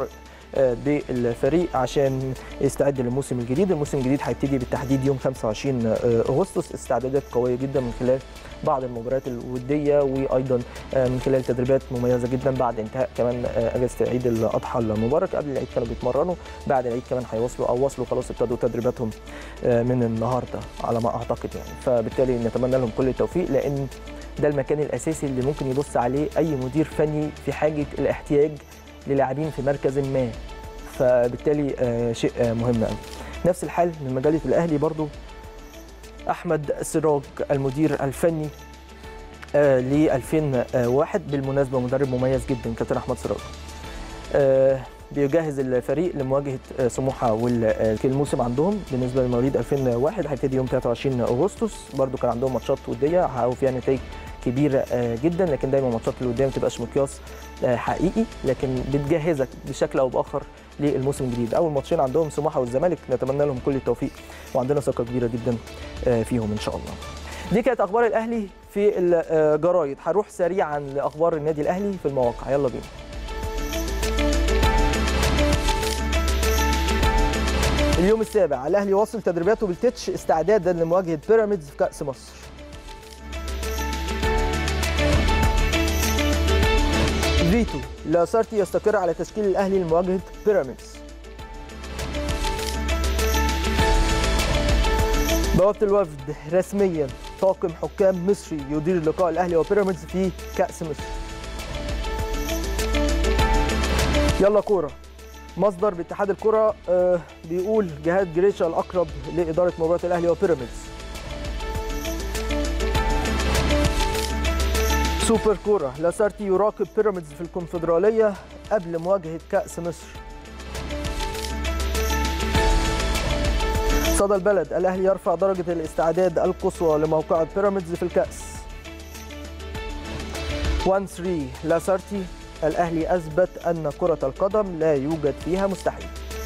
بالفريق عشان يستعد للموسم الجديد الموسم الجديد هيبتدي بالتحديد يوم 25 اغسطس استعدادات قويه جدا من خلال بعض المباريات الوديه وايضا من خلال تدريبات مميزه جدا بعد انتهاء كمان اجازه عيد الاضحى المبارك قبل العيد كانوا بيتمرنوا بعد العيد كمان هيواصلوا او وصلوا خلاص ابتدوا تدريباتهم من النهارده على ما اعتقد يعني فبالتالي نتمنى لهم كل التوفيق لان ده المكان الاساسي اللي ممكن يبص عليه اي مدير فني في حاجه الاحتياج للاعبين في مركز ما فبالتالي شيء مهم قوي نفس الحال من مجله الاهلي برضو احمد سراج المدير الفني ل 2001 بالمناسبه مدرب مميز جدا كابتن احمد سراج بيجهز الفريق لمواجهه سموحه والموسم عندهم بالنسبه لمواليد 2001 هيبتدي يوم 23 اغسطس برده كان عندهم ماتشات وديه حققوا فيها نتائج كبيره جدا لكن دايما الماتشات الوديه ما بتبقاش مقياس حقيقي لكن بتجهزك بشكل او باخر للموسم الجديد اول ماتشين عندهم سموحه والزمالك نتمنى لهم كل التوفيق وعندنا ثقه كبيره جدا فيهم ان شاء الله دي كانت اخبار الاهلي في الجرايد هنروح سريعا لاخبار النادي الاهلي في المواقع يلا بينا اليوم السابع الاهلي واصل تدريباته بالتتش استعدادا لمواجهه بيراميدز في كاس مصر فيتو لاسارتي يستقر على تشكيل الاهلي لمواجهه بيراميدز بوابه الوفد رسميا طاقم حكام مصري يدير لقاء الاهلي وبيراميدز في كاس مصر يلا كوره مصدر باتحاد الكره بيقول جهاد جريشة الاقرب لاداره مباراه الاهلي وبيراميدز سوبر كوره لاسارتي يراقب بيراميدز في الكونفدراليه قبل مواجهه كاس مصر صدى البلد الاهلي يرفع درجه الاستعداد القصوى لموقعه بيراميدز في الكاس 1 3 لاسارتي الاهلي اثبت ان كره القدم لا يوجد فيها مستحيل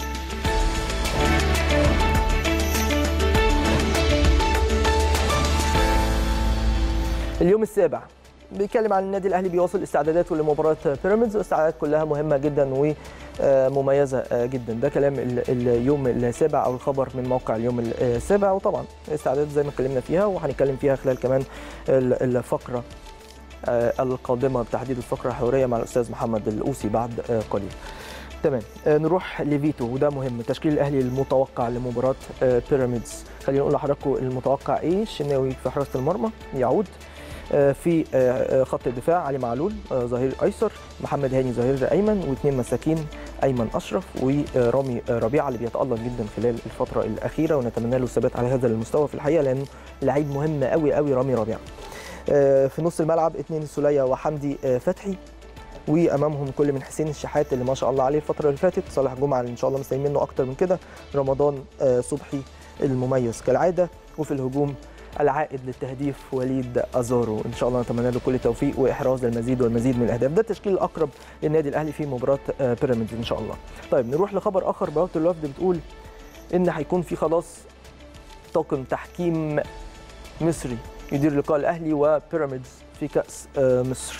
اليوم السابع بيتكلم عن النادي الاهلي بيواصل استعداداته لمباراه بيراميدز واستعدادات كلها مهمه جدا ومميزه جدا ده كلام اليوم السابع او الخبر من موقع اليوم السابع وطبعا استعدادات زي ما اتكلمنا فيها وهنتكلم فيها خلال كمان الفقره القادمه بتحديد الفقره الحواريه مع الاستاذ محمد الاوسي بعد قليل تمام نروح لفيتو وده مهم تشكيل الاهلي المتوقع لمباراه بيراميدز خلينا نقول لحضراتكم المتوقع ايه الشناوي في حراسه المرمى يعود في خط الدفاع علي معلول ظهير ايسر محمد هاني ظهير ايمن واثنين مساكين ايمن اشرف ورامي ربيعه اللي بيتالق جدا خلال الفتره الاخيره ونتمنى له الثبات على هذا المستوى في الحقيقه لانه لعيب مهم قوي قوي رامي ربيعه في نص الملعب اثنين السوليه وحمدي فتحي وامامهم كل من حسين الشحات اللي ما شاء الله عليه الفتره اللي فاتت صالح جمعه اللي ان شاء الله مستنيين منه اكتر من كده رمضان صبحي المميز كالعاده وفي الهجوم العائد للتهديف وليد ازارو ان شاء الله نتمنى له كل التوفيق واحراز للمزيد والمزيد من الاهداف ده التشكيل الاقرب للنادي الاهلي في مباراه بيراميدز ان شاء الله طيب نروح لخبر اخر بوابه الوفد بتقول ان هيكون في خلاص طاقم تحكيم مصري يدير لقاء الاهلي وبيراميدز في كاس مصر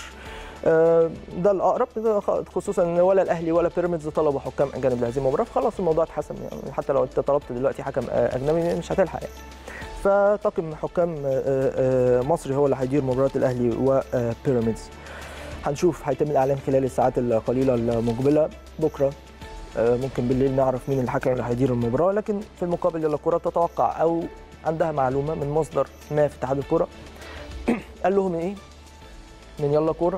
ده الاقرب خصوصا ان ولا الاهلي ولا بيراميدز طلبوا حكام اجانب لهذه المباراه فخلاص الموضوع اتحسم يعني حتى لو انت طلبت دلوقتي حكم اجنبي مش هتلحق يعني فطاقم حكام مصري هو اللي هيدير مباراه الاهلي وبيراميدز هنشوف هيتم الاعلان خلال الساعات القليله المقبله بكره ممكن بالليل نعرف مين الحكم اللي هيدير المباراه لكن في المقابل يلا الكره تتوقع او عندها معلومه من مصدر ما في اتحاد الكره قال لهم ايه من يلا كوره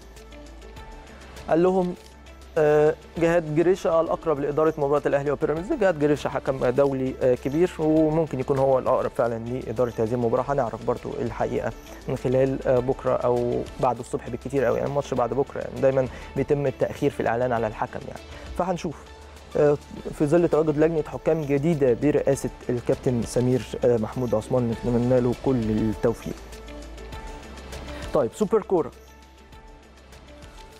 قال لهم جهاد جريشة الأقرب لإدارة مباراة الأهلي وبيراميدز جهاد جريشة حكم دولي كبير وممكن يكون هو الأقرب فعلا لإدارة هذه المباراة هنعرف برضو الحقيقة من خلال بكرة أو بعد الصبح بالكثير قوي يعني الماتش بعد بكرة يعني دايما بيتم التأخير في الإعلان على الحكم يعني فهنشوف في ظل تواجد لجنة حكام جديدة برئاسة الكابتن سمير محمود عثمان نتمنى له كل التوفيق طيب سوبر كوره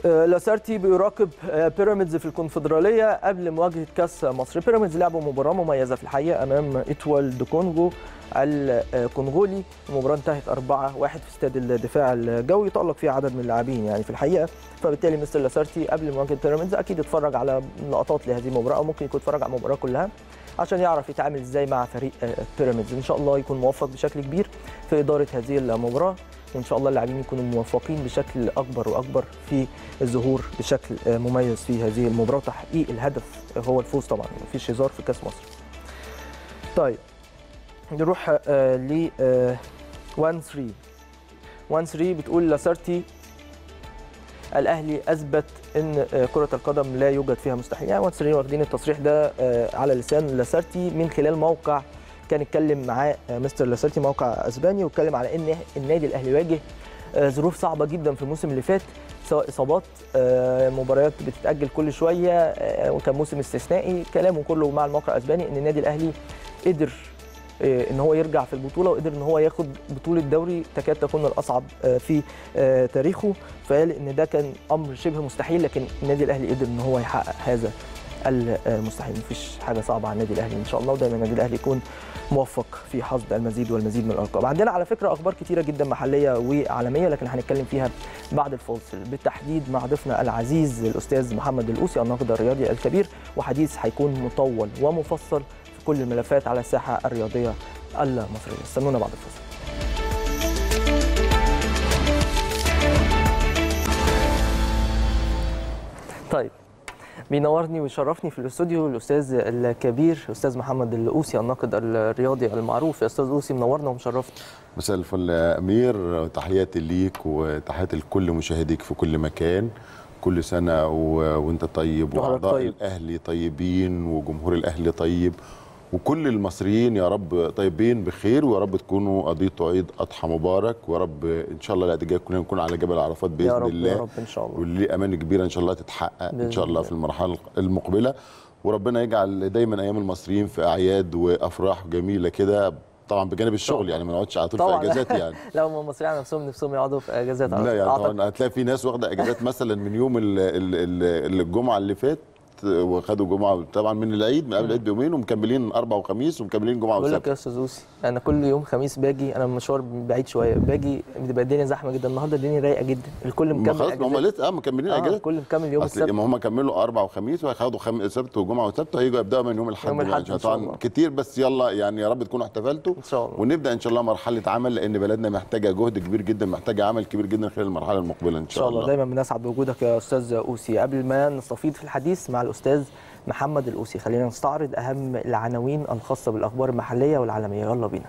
آه، لاسارتي بيراقب آه، بيراميدز في الكونفدراليه قبل مواجهه كاس مصر بيراميدز لعبوا مباراه مميزه في الحقيقه امام ايتوال دو كونغو الكونغولي المباراه انتهت 4-1 في استاد الدفاع الجوي تالق فيها عدد من اللاعبين يعني في الحقيقه فبالتالي مستر لاسارتي قبل مواجهه بيراميدز اكيد اتفرج على لقطات لهذه المباراه او ممكن يكون اتفرج على المباراه كلها عشان يعرف يتعامل ازاي مع فريق آه، بيراميدز ان شاء الله يكون موفق بشكل كبير في اداره هذه المباراه وان شاء الله اللاعبين يكونوا موفقين بشكل اكبر واكبر في الظهور بشكل آه، مميز في هذه المباراه وتحقيق الهدف هو الفوز طبعا مفيش هزار في كاس مصر. طيب نروح ل 1 3 1 3 بتقول لاسارتي الاهلي اثبت ان آه، كره القدم لا يوجد فيها مستحيل يعني 1 3 واخدين التصريح ده آه، على لسان لاسارتي من خلال موقع كان اتكلم معاه آه، مستر لاسارتي موقع اسباني واتكلم على ان النادي الاهلي واجه آه، ظروف صعبه جدا في الموسم اللي فات سواء اصابات آه، مباريات بتتاجل كل شويه آه، وكان موسم استثنائي كلامه كله مع الموقع الاسباني ان النادي الاهلي قدر آه، ان هو يرجع في البطوله وقدر ان هو ياخد بطوله دوري تكاد تكون الاصعب آه، في آه، تاريخه فقال ان ده كان امر شبه مستحيل لكن النادي الاهلي قدر ان هو يحقق هذا المستحيل مفيش حاجه صعبه على النادي الاهلي ان شاء الله ودايما النادي الاهلي يكون موفق في حصد المزيد والمزيد من الالقاب عندنا على فكره اخبار كتيره جدا محليه وعالميه لكن هنتكلم فيها بعد الفاصل بالتحديد مع ضيفنا العزيز الاستاذ محمد الأوسي الناقد الرياضي الكبير وحديث هيكون مطول ومفصل في كل الملفات على الساحه الرياضيه المصريه استنونا بعد الفاصل طيب بينورني ويشرفني في الاستوديو الاستاذ الكبير استاذ محمد الأوسي الناقد الرياضي المعروف يا استاذ أوسي منورنا ومشرفنا مساء الفل يا امير تحياتي ليك وتحياتي لكل مشاهديك في كل مكان كل سنه و... وانت طيب وحضرتك واعضاء طيب. الاهلي طيبين وجمهور الاهلي طيب وكل المصريين يا رب طيبين بخير ويا رب تكونوا قضيتوا عيد اضحى مبارك ويا رب ان شاء الله العيد الجاي كلنا نكون على جبل عرفات باذن يا رب الله يا رب ان شاء الله واللي ليه امان كبيره ان شاء الله تتحقق بإذن ان شاء الله الله. في المرحله المقبله وربنا يجعل دايما ايام المصريين في اعياد وافراح جميله كده طبعا بجانب الشغل طبعاً. يعني ما نقعدش على طول في طبعا اجازات يعني لا هم المصريين نفسهم نفسهم يقعدوا في اجازات لا يعني أعتقد. طبعا هتلاقي في ناس واخده اجازات مثلا من يوم ال- ال- ال- الجمعه اللي فات وخدوا جمعه طبعا من العيد من قبل العيد بيومين ومكملين اربع وخميس ومكملين جمعه بقول لك وسبت يا استاذ اوسي انا كل يوم خميس باجي انا مشوار بعيد شويه باجي بتبقى الدنيا زحمه جدا النهارده الدنيا رايقه جدا الكل ما مكمل خلاص ما هم أجازات. لسه اه مكملين آه اجازات الكل مكمل يوم اصل السبت ما هم كملوا اربع وخميس وهياخدوا خم... سبت وجمعه وسبت هيجوا يبداوا من يوم الاحد يوم الأحد يعني إن شاء طبعا الله. كتير بس يلا يعني يا رب تكونوا احتفلتوا ان شاء الله ونبدا ان شاء الله مرحله عمل لان بلدنا محتاجه جهد كبير جدا محتاجه عمل كبير جدا خلال المرحله المقبله ان ان شاء الله دايما بنسعد بوجودك يا استاذ اوسي قبل ما نستفيض في الحديث مع الاستاذ محمد الاوسي خلينا نستعرض اهم العناوين الخاصه بالاخبار المحليه والعالميه يلا بينا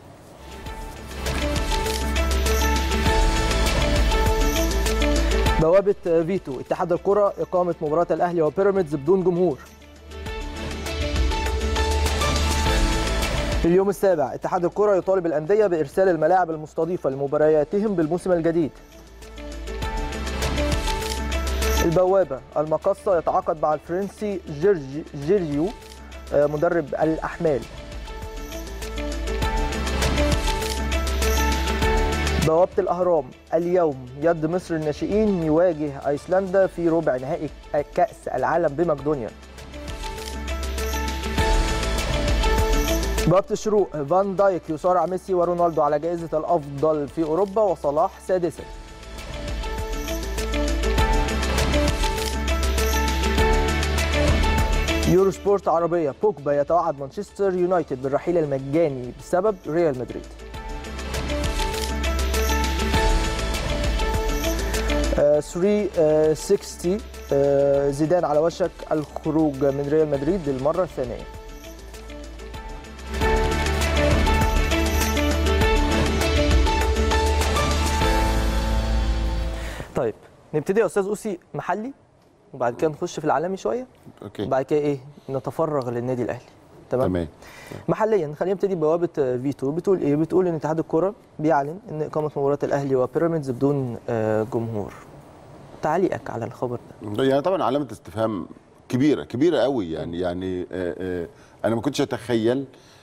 بوابه فيتو اتحاد الكره اقامه مباراه الاهلي وبيراميدز بدون جمهور في اليوم السابع اتحاد الكره يطالب الانديه بارسال الملاعب المستضيفه لمبارياتهم بالموسم الجديد البوابة المقصة يتعاقد مع الفرنسي جيرجي جيرجيو آه، مدرب الأحمال بوابة الأهرام اليوم يد مصر الناشئين يواجه أيسلندا في ربع نهائي كأس العالم بمقدونيا بوابة الشروق فان دايك يصارع ميسي ورونالدو على جائزة الأفضل في أوروبا وصلاح سادسا يورو سبورت عربية بوجبا يتوعد مانشستر يونايتد بالرحيل المجاني بسبب ريال مدريد آه، 360 آه، زيدان على وشك الخروج من ريال مدريد للمرة الثانية طيب نبتدي يا استاذ اوسي محلي وبعد كده نخش في العالمي شويه اوكي وبعد كده ايه نتفرغ للنادي الاهلي تمام تمام محليا خلينا نبتدي بوابه فيتو بتقول ايه بتقول ان اتحاد الكره بيعلن ان اقامه مباراه الاهلي وبيراميدز بدون آه، جمهور تعليقك على الخبر ده يعني طبعا علامه استفهام كبيره كبيره قوي يعني يعني آه، آه، انا ما كنتش اتخيل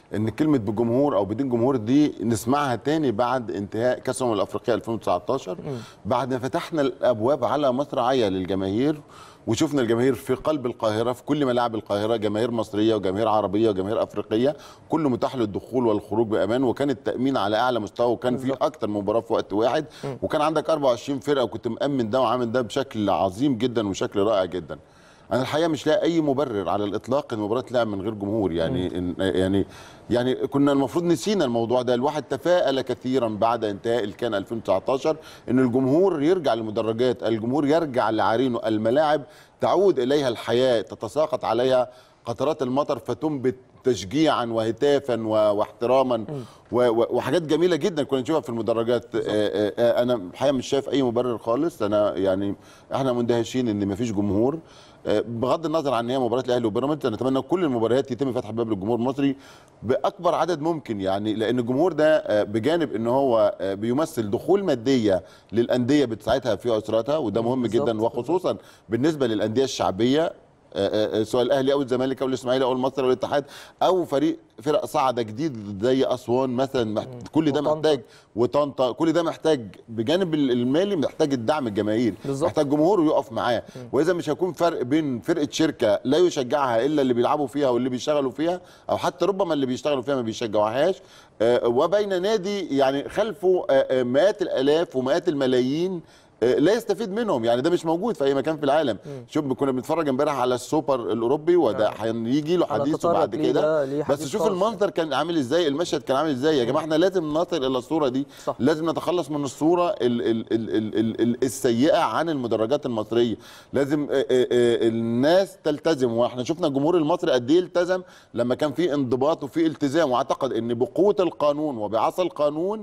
ان كلمه بجمهور او بدون جمهور دي نسمعها تاني بعد انتهاء كاس الامم الافريقيه 2019 بعد ما فتحنا الابواب على مصراعيه للجماهير وشفنا الجماهير في قلب القاهره في كل ملاعب القاهره جماهير مصريه وجماهير عربيه وجماهير افريقيه كله متاح للدخول والخروج بامان وكان التامين على اعلى مستوى وكان في اكتر من مباراه في وقت واحد وكان عندك 24 فرقه وكنت مامن ده وعامل ده بشكل عظيم جدا وشكل رائع جدا انا الحقيقه مش لاقي اي مبرر على الاطلاق ان المباراه تلعب من غير جمهور يعني إن يعني يعني كنا المفروض نسينا الموضوع ده الواحد تفاءل كثيرا بعد انتهاء الكان 2019 ان الجمهور يرجع للمدرجات الجمهور يرجع لعرينه الملاعب تعود اليها الحياه تتساقط عليها قطرات المطر فتنبت تشجيعا وهتافا و- واحتراما و- و- وحاجات جميله جدا كنا نشوفها في المدرجات آه، آه، آه، انا الحقيقه مش شايف اي مبرر خالص انا يعني احنا مندهشين ان مفيش جمهور آه، بغض النظر عن ان هي مباراه الاهلي وبيراميدز نتمنى كل المباريات يتم فتح باب للجمهور المصري باكبر عدد ممكن يعني لان الجمهور ده آه، بجانب ان هو آه، بيمثل دخول ماديه للانديه بتساعدها في اسرتها وده مهم بالظبط، جدا وخصوصا بالنسبه للانديه الشعبيه آه، آه، سواء الاهلي او الزمالك او الاسماعيلي او المصري او الاتحاد او فريق فرق صاعده جديد زي اسوان مثلا محت... كل ده وطنطا. محتاج وطنطا كل ده محتاج بجانب ال- المالي محتاج الدعم الجماهيري بالظبط. محتاج جمهور يقف معاه واذا مش هيكون فرق بين فرقه شركه لا يشجعها الا اللي بيلعبوا فيها واللي بيشتغلوا فيها او حتى ربما اللي بيشتغلوا فيها ما بيشجعوهاش آه، وبين نادي يعني خلفه آه، آه، مئات الالاف ومئات الملايين آه، لا يستفيد منهم يعني ده مش موجود في اي مكان في العالم شوف كنا بنتفرج امبارح على السوبر الاوروبي وده هيجي له على حديث تطرق بعد ليه كده ده، ليه بس حديث شوف خاص. المنظر كان عامل ازاي المشهد كان عامل ازاي يا جماعه احنا لازم نصل الى الصوره دي صح. لازم نتخلص من الصوره ال ال ال ال ال ال السيئه عن المدرجات المصريه لازم آه، آه، آه، الناس تلتزم واحنا شفنا الجمهور المصري قد ايه التزم لما كان في انضباط وفي التزام واعتقد ان بقوه القانون وبعصا القانون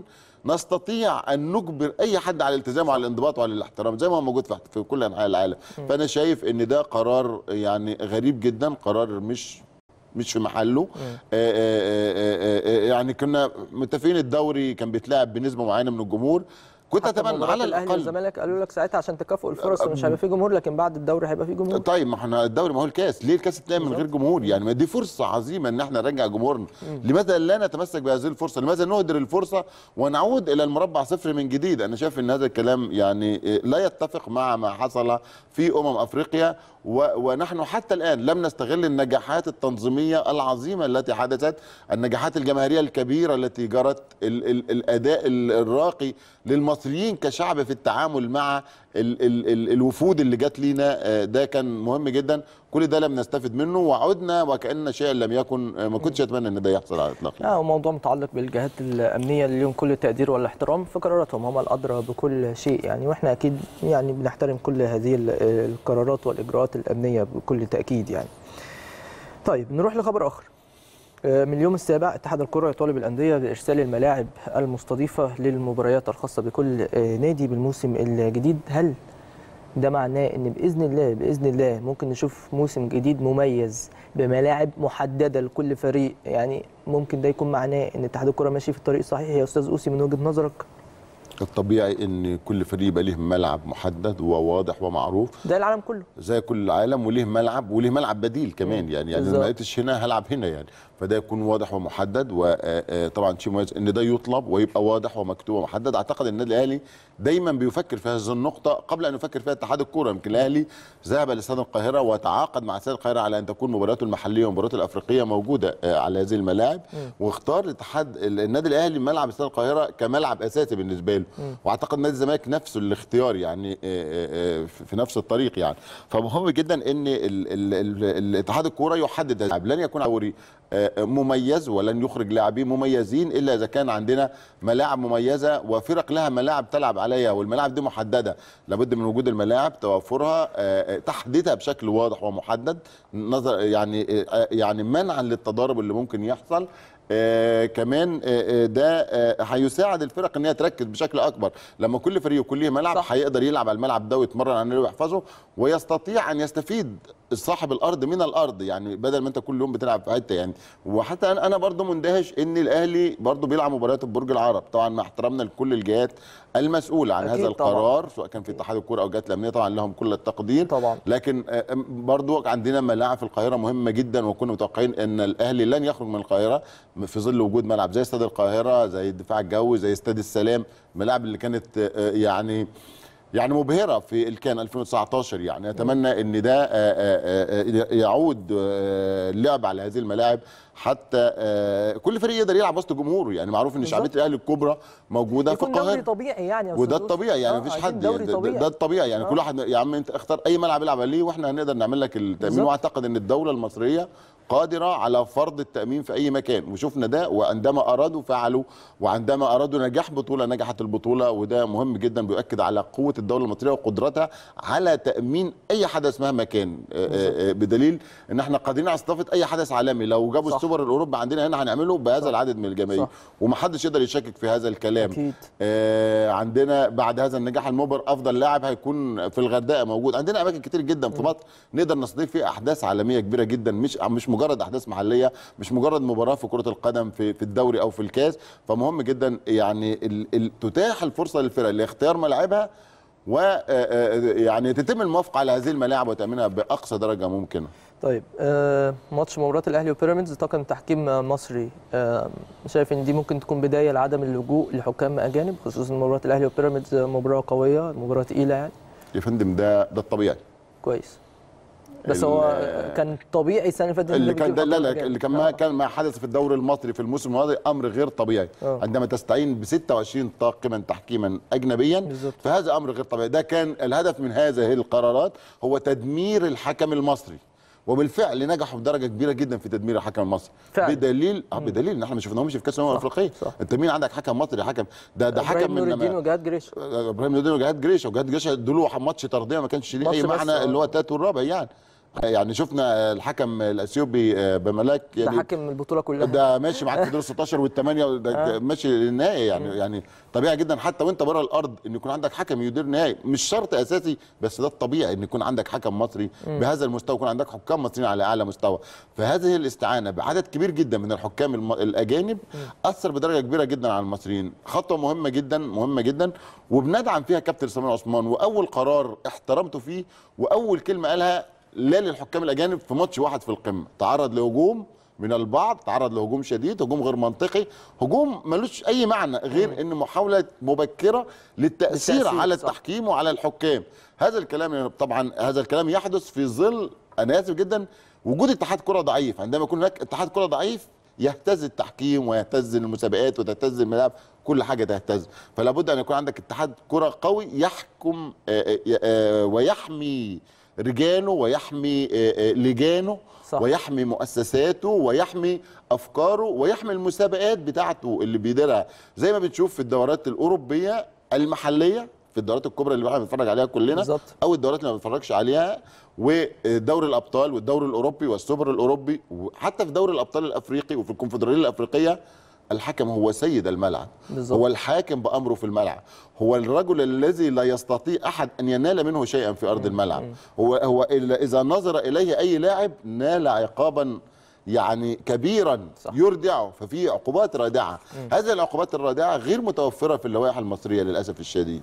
نستطيع ان نجبر اي حد على الالتزام وعلى الانضباط وعلى الاحترام زي ما هو موجود في في كل انحاء العالم فانا شايف ان ده قرار يعني غريب جدا قرار مش مش في محله آه، آه، آه، آه، آه، يعني كنا متفقين الدوري كان بيتلعب بنسبه معينه من الجمهور كنت حتى اتمنى مباراة على الاهلي الاقل والزمالك قالوا لك ساعتها عشان تكافؤ الفرص مش هيبقى فيه جمهور لكن بعد الدوري هيبقى فيه جمهور طيب ما احنا الدوري ما هو الكاس ليه الكاس اتلعب من غير جمهور يعني ما دي فرصه عظيمه ان احنا نرجع جمهورنا لماذا لا نتمسك بهذه الفرصه لماذا نهدر الفرصه ونعود الى المربع صفر من جديد انا شايف ان هذا الكلام يعني لا يتفق مع ما حصل في امم افريقيا و- ونحن حتى الان لم نستغل النجاحات التنظيميه العظيمه التي حدثت النجاحات الجماهيريه الكبيره التي جرت ال ال الاداء ال- الراقي للمصريين كشعب في التعامل مع ال ال ال الوفود اللي جت لينا آه، ده كان مهم جدا كل ده لم نستفد منه وعدنا وكأن شيئا لم يكن آه، ما كنتش اتمنى ان ده يحصل على الاطلاق لا هو موضوع متعلق بالجهات الامنيه اللي لهم كل التقدير والاحترام في قراراتهم هم الادرى بكل شيء يعني واحنا اكيد يعني بنحترم كل هذه ال- القرارات والاجراءات الامنيه بكل تاكيد يعني. طيب نروح لخبر اخر. آه، من اليوم السابع اتحاد الكره يطالب الانديه بارسال الملاعب المستضيفه للمباريات الخاصه بكل آه، نادي بالموسم الجديد هل ده معناه ان باذن الله باذن الله ممكن نشوف موسم جديد مميز بملاعب محدده لكل فريق يعني ممكن ده يكون معناه ان اتحاد الكره ماشي في الطريق الصحيح يا استاذ اوسي من وجهه نظرك الطبيعي ان كل فريق يبقى ليه ملعب محدد وواضح ومعروف ده العالم كله زي كل العالم وليه ملعب وليه ملعب بديل كمان يعني يعني بالظبط. ما لقيتش هنا هلعب هنا يعني فده يكون واضح ومحدد وطبعا شيء مميز ان ده يطلب ويبقى واضح ومكتوب ومحدد اعتقد ان النادي الاهلي دايما بيفكر في هذه النقطه قبل ان يفكر فيها اتحاد الكوره يمكن الاهلي ذهب لاستاد القاهره وتعاقد مع استاد القاهره على ان تكون مباراته المحليه والمباريات الافريقيه موجوده آه، على هذه الملاعب واختار الاتحاد النادي الاهلي ملعب استاد القاهره كملعب اساسي بالنسبه له واعتقد نادي الزمالك نفسه الاختيار يعني آه، آه، آه، في نفس الطريق يعني فمهم جدا ان ال- ال- ال- الاتحاد الكوره يحدد هذا لن يكون دوري آه، مميز ولن يخرج لاعبين مميزين الا اذا كان عندنا ملاعب مميزه وفرق لها ملاعب تلعب عليها والملاعب دي محدده لابد من وجود الملاعب توفرها آه، آه، تحديدها بشكل واضح ومحدد نظر يعني آه، يعني منعا للتضارب اللي ممكن يحصل آه كمان آه آه، ده آه هيساعد الفرق ان هي تركز بشكل اكبر لما كل فريق يكون ليه ملعب صح. هيقدر يلعب على الملعب ده ويتمرن عليه ويحفظه ويستطيع ان يستفيد صاحب الارض من الارض يعني بدل ما انت كل يوم بتلعب في حته يعني وحتى انا انا برضو مندهش ان الاهلي برضو بيلعب مباريات في برج العرب طبعا مع احترامنا لكل الجهات المسؤوله عن أكيد هذا طبعاً. القرار سواء كان في اتحاد الكوره او الجهات الامنيه طبعا لهم كل التقدير طبعا. لكن آه، برضو عندنا ملاعب في القاهره مهمه جدا وكنا متوقعين ان الاهلي لن يخرج من القاهره في ظل وجود ملعب زي استاد القاهره زي الدفاع الجوي زي استاد السلام الملاعب اللي كانت آه، يعني يعني مبهره في الكان 2019 يعني اتمنى ان ده آه، آه، آه، يعود آه، اللعب على هذه الملاعب حتى آه، كل فريق يقدر يلعب وسط جمهوره يعني معروف ان بالظبط. شعبيه الاهلي الكبرى موجوده في يكون دوري القاهره طبيعي يعني يا أستاذ وده يوسف. الطبيعي يعني آه، مفيش عايزين حد دوري ده, ده, طبيعي ده الطبيعي يعني آه. كل واحد يا عم انت اختار اي ملعب يلعب عليه واحنا هنقدر نعمل لك التامين بالظبط. واعتقد ان الدوله المصريه قادرة على فرض التأمين في أي مكان وشفنا ده وعندما أرادوا فعلوا وعندما أرادوا نجاح بطولة نجحت البطولة وده مهم جدا بيؤكد على قوة الدولة المصرية وقدرتها على تأمين أي حدث مهما كان آه، آه، آه، بدليل إن احنا قادرين على استضافة أي حدث عالمي لو جابوا صح. السوبر الأوروبي عندنا هنا هنعمله بهذا العدد من الجماهير صح. ومحدش يقدر يشكك في هذا الكلام أكيد. آه، عندنا بعد هذا النجاح المبهر افضل لاعب هيكون في الغردقه موجود عندنا اماكن كتير جدا في مصر نقدر نستضيف فيها احداث عالميه كبيره جدا مش مش مجرد احداث محليه مش مجرد مباراه في كره القدم في في الدوري او في الكاس فمهم جدا يعني ال ال تتاح الفرصه للفرق لاختيار ملاعبها و آه، آه، يعني تتم الموافقه على هذه الملاعب وتامينها باقصى درجه ممكنه طيب آه ماتش مباراه الاهلي وبيراميدز طاقم تحكيم آه، مصري آه شايف ان دي ممكن تكون بدايه لعدم اللجوء لحكام اجانب خصوصا مباراه الاهلي وبيراميدز آه، مباراه قويه مباراه تقيله يعني يا فندم ده ده الطبيعي كويس بس ال- هو كان طبيعي السنه اللي فاتت إن اللي بيجيب كان ده لا حكام لا أجانب. اللي كان ما آه. كان ما حدث في الدوري المصري في الموسم الماضي امر غير طبيعي آه. عندما تستعين ب 26 طاقما تحكيما اجنبيا بالظبط. فهذا امر غير طبيعي ده كان الهدف من هذه القرارات هو تدمير الحكم المصري وبالفعل نجحوا بدرجه كبيره جدا في تدمير الحكم المصري فعلا. بدليل اه بدليل ان احنا ما شفناهمش في كاس الامم صح، الافريقيه صح. انت مين عندك حكم مصري حكم ده ده ابراهيم حكم نور من الدين وجهاد جريش ابراهيم نور الدين وجهاد جريشه وجهاد جريشه دول ماتش ترضيه ما كانش ليه ماتش اي بس، معنى آه. اللي هو التالت والرابع يعني يعني شفنا الحكم الاثيوبي آه، بملاك ده يعني حكم البطوله كلها ده ماشي معاك في دور 16 والثمانيه ده ماشي للنهائي يعني يعني طبيعي جدا حتى وانت بره الارض ان يكون عندك حكم يدير نهائي مش شرط اساسي بس ده الطبيعي ان يكون عندك حكم مصري بهذا المستوى يكون عندك حكام مصريين على اعلى مستوى فهذه الاستعانه بعدد كبير جدا من الحكام الم- الاجانب اثر بدرجه كبيره جدا على المصريين خطوه مهمه جدا مهمه جدا وبندعم فيها كابتن سمير عثمان واول قرار احترمته فيه واول كلمه قالها لا للحكام الاجانب في ماتش واحد في القمه تعرض لهجوم من البعض تعرض لهجوم شديد هجوم غير منطقي هجوم ملوش اي معنى غير ان محاوله مبكره للتاثير للتأثير، على صح. التحكيم وعلى الحكام هذا الكلام طبعا هذا الكلام يحدث في ظل انا اسف جدا وجود اتحاد كره ضعيف عندما يكون هناك اتحاد كره ضعيف يهتز التحكيم ويهتز المسابقات وتهتز الملاعب كل حاجه تهتز فلا بد ان يكون عندك اتحاد كره قوي يحكم آه، آه، آه، ويحمي رجاله ويحمي آه، آه، لجانه صح. ويحمي مؤسساته ويحمي افكاره ويحمي المسابقات بتاعته اللي بيديرها زي ما بنشوف في الدورات الاوروبيه المحليه في الدورات الكبرى اللي احنا بنتفرج عليها كلنا بالظبط. او الدورات اللي ما بنتفرجش عليها ودوري الابطال والدوري الاوروبي والسوبر الاوروبي وحتى في دوري الابطال الافريقي وفي الكونفدراليه الافريقيه الحكم هو سيد الملعب بالظبط. هو الحاكم بامره في الملعب هو الرجل الذي لا يستطيع احد ان ينال منه شيئا في ارض الملعب هو هو إلا اذا نظر اليه اي لاعب نال عقابا يعني كبيرا صح. يردعه ففي عقوبات رادعه هذه العقوبات الرادعه غير متوفره في اللوائح المصريه للاسف الشديد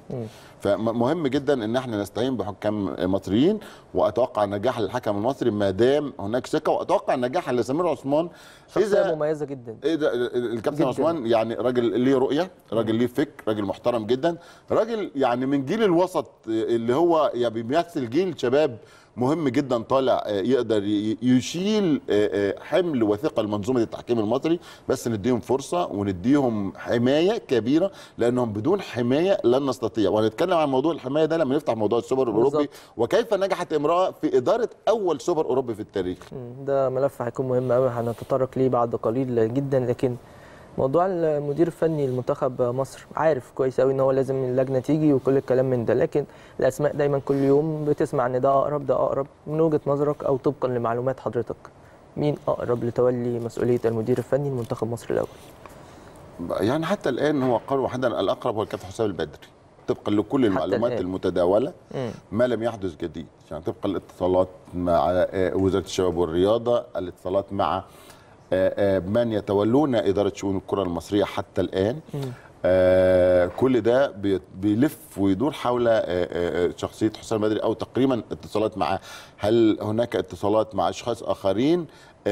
فمهم جدا ان احنا نستعين بحكام مصريين واتوقع نجاح للحكم المصري ما دام هناك ثقه واتوقع نجاح لسمير عثمان شخصيه مميزه جدا ايه ده ال- ال- الكابتن جداً. عثمان يعني راجل ليه رؤيه راجل ليه فكر راجل محترم جدا راجل يعني من جيل الوسط اللي هو يعني بيمثل جيل شباب مهم جدا طالع آه، يقدر ي- يشيل آه، آه، حمل وثقل منظومه التحكيم المصري بس نديهم فرصه ونديهم حمايه كبيره لانهم بدون حمايه لن نستطيع وهنتكلم عن موضوع الحمايه ده لما نفتح موضوع السوبر الاوروبي بالظبط. وكيف نجحت امراه في اداره اول سوبر اوروبي في التاريخ مم، ده ملف هيكون مهم قوي هنتطرق ليه بعد قليل جدا لكن موضوع المدير الفني لمنتخب مصر عارف كويس قوي ان هو لازم اللجنه تيجي وكل الكلام من ده لكن الاسماء دايما كل يوم بتسمع ان ده اقرب ده اقرب من وجهه نظرك او طبقا لمعلومات حضرتك مين اقرب لتولي مسؤوليه المدير الفني لمنتخب مصر الاول يعني حتى الان هو قال وحدا الاقرب هو الكابتن حسام البدري طبقا لكل المعلومات الآن. المتداوله مم. ما لم يحدث جديد يعني طبقا الاتصالات مع آه، وزاره الشباب والرياضه الاتصالات مع آه، آه، من يتولون اداره شؤون الكره المصريه حتى الان آه كل ده بي- بيلف ويدور حول آه آه آه، شخصيه حسام بدري او تقريبا اتصالات معه هل هناك اتصالات مع اشخاص اخرين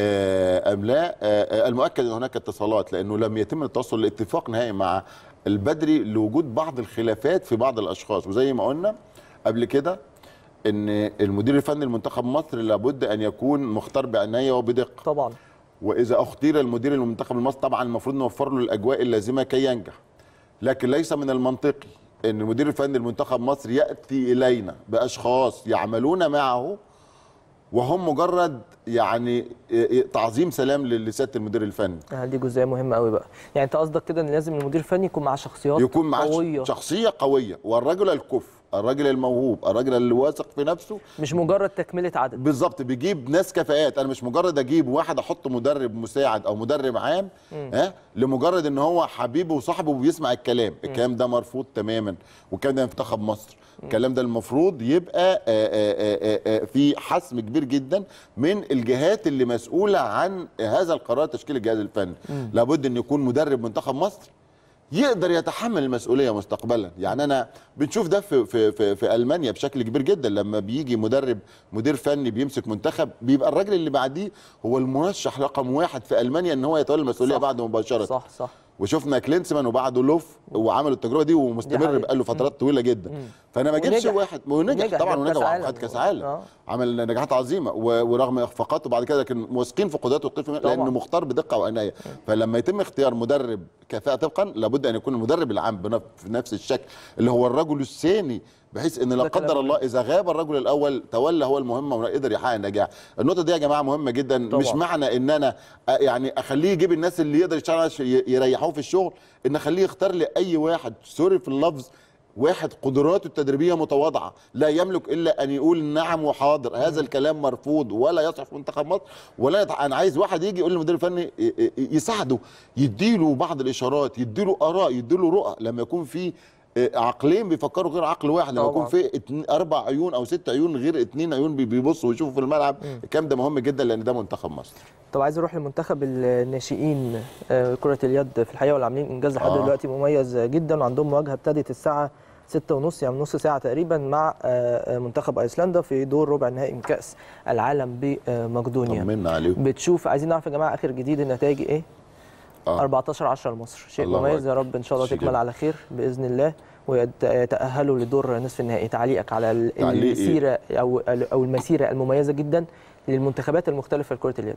آه ام لا آه آه، المؤكد ان هناك اتصالات لانه لم يتم التوصل لاتفاق نهائي مع البدري لوجود بعض الخلافات في بعض الاشخاص وزي ما قلنا قبل كده ان المدير الفني لمنتخب مصر لابد ان يكون مختار بعنايه وبدقه طبعا واذا اختير المدير المنتخب المصري طبعا المفروض نوفر له الاجواء اللازمه كي ينجح لكن ليس من المنطقي ان المدير الفني لمنتخب مصر ياتي الينا باشخاص يعملون معه وهم مجرد يعني تعظيم سلام لسياده المدير الفني آه، دي جزئيه مهمه قوي بقى يعني انت قصدك كده ان لازم المدير الفني يكون مع شخصيات يكون معاه قويه شخصيه قويه والرجل الكفء الراجل الموهوب الراجل اللي واثق في نفسه مش مجرد تكمله عدد بالظبط بيجيب ناس كفاءات انا مش مجرد اجيب واحد احط مدرب مساعد او مدرب عام ها لمجرد ان هو حبيبه وصاحبه وبيسمع الكلام الكلام ده مرفوض تماما والكلام ده في منتخب مصر الكلام ده المفروض يبقى آه، آه، آه، آه، في حسم كبير جدا من الجهات اللي مسؤوله عن هذا القرار تشكيل الجهاز الفني لابد ان يكون مدرب منتخب مصر يقدر يتحمل المسؤوليه مستقبلا يعني انا بنشوف ده في في في, في المانيا بشكل كبير جدا لما بيجي مدرب مدير فني بيمسك منتخب بيبقى الراجل اللي بعديه هو المرشح رقم واحد في المانيا ان هو يتولى المسؤوليه صح. بعده مباشره صح صح وشفنا كلينسمان وبعده لوف وعملوا التجربه دي دي ومستمر حقيقة. بقاله فترات طويله جدا فانا ما اجيبش ونجح. واحد ونجح نجح، طبعا جاب ونجح كأس عالم. وخد كاس عالم آه. عمل نجاحات عظيمه و- ورغم اخفاقاته بعد كده لكن واثقين في قدراته وقيمته طبعاً. لانه مختار بدقه وعنايه فلما يتم اختيار مدرب كفاءه طبقا لابد ان يكون المدرب العام بنف- بنفس الشكل اللي هو الرجل الثاني بحيث ان لا ده كلام قدر الله اذا غاب الرجل الاول تولى هو المهمه وقدر يحقق النجاح النقطه دي يا جماعه مهمه جدا طبعاً. مش معنى ان انا أ- يعني اخليه يجيب الناس اللي يقدر يشتغل على ش- ي- يريحوه في الشغل ان اخليه يختار لي اي واحد سوري في اللفظ واحد قدراته التدريبيه متواضعه لا يملك الا ان يقول نعم وحاضر هذا الكلام مرفوض ولا يصح في منتخب مصر ولا يتع... انا عايز واحد يجي يقول للمدير الفني ي- ي- يساعده يديله بعض الاشارات يديله اراء يديله رؤى لما يكون في آه، عقلين بيفكروا غير عقل واحد لما يكون طبعاً. في اتنين اربع عيون او ست عيون غير اتنين عيون بي- بيبصوا ويشوفوا في الملعب الكلام ده مهم جدا لان ده منتخب مصر طب عايز اروح لمنتخب الناشئين آه، كرة اليد في الحقيقة واللي عاملين انجاز لحد آه. دلوقتي مميز جدا وعندهم مواجهة ابتدت الساعة ستة ونص يعني نص ساعة تقريبا مع آه، آه، منتخب ايسلندا في دور ربع النهائي من كأس العالم بمقدونيا طمنا عليهم بتشوف عايزين نعرف يا جماعة اخر جديد النتائج ايه؟ آه. 14 10 لمصر شيء الله مميز أكبر. يا رب ان شاء الله شيء تكمل جميل. على خير باذن الله ويتاهلوا لدور نصف النهائي تعليقك على ال- تعليقي- المسيره او او المسيره المميزه جدا للمنتخبات المختلفه لكره اليد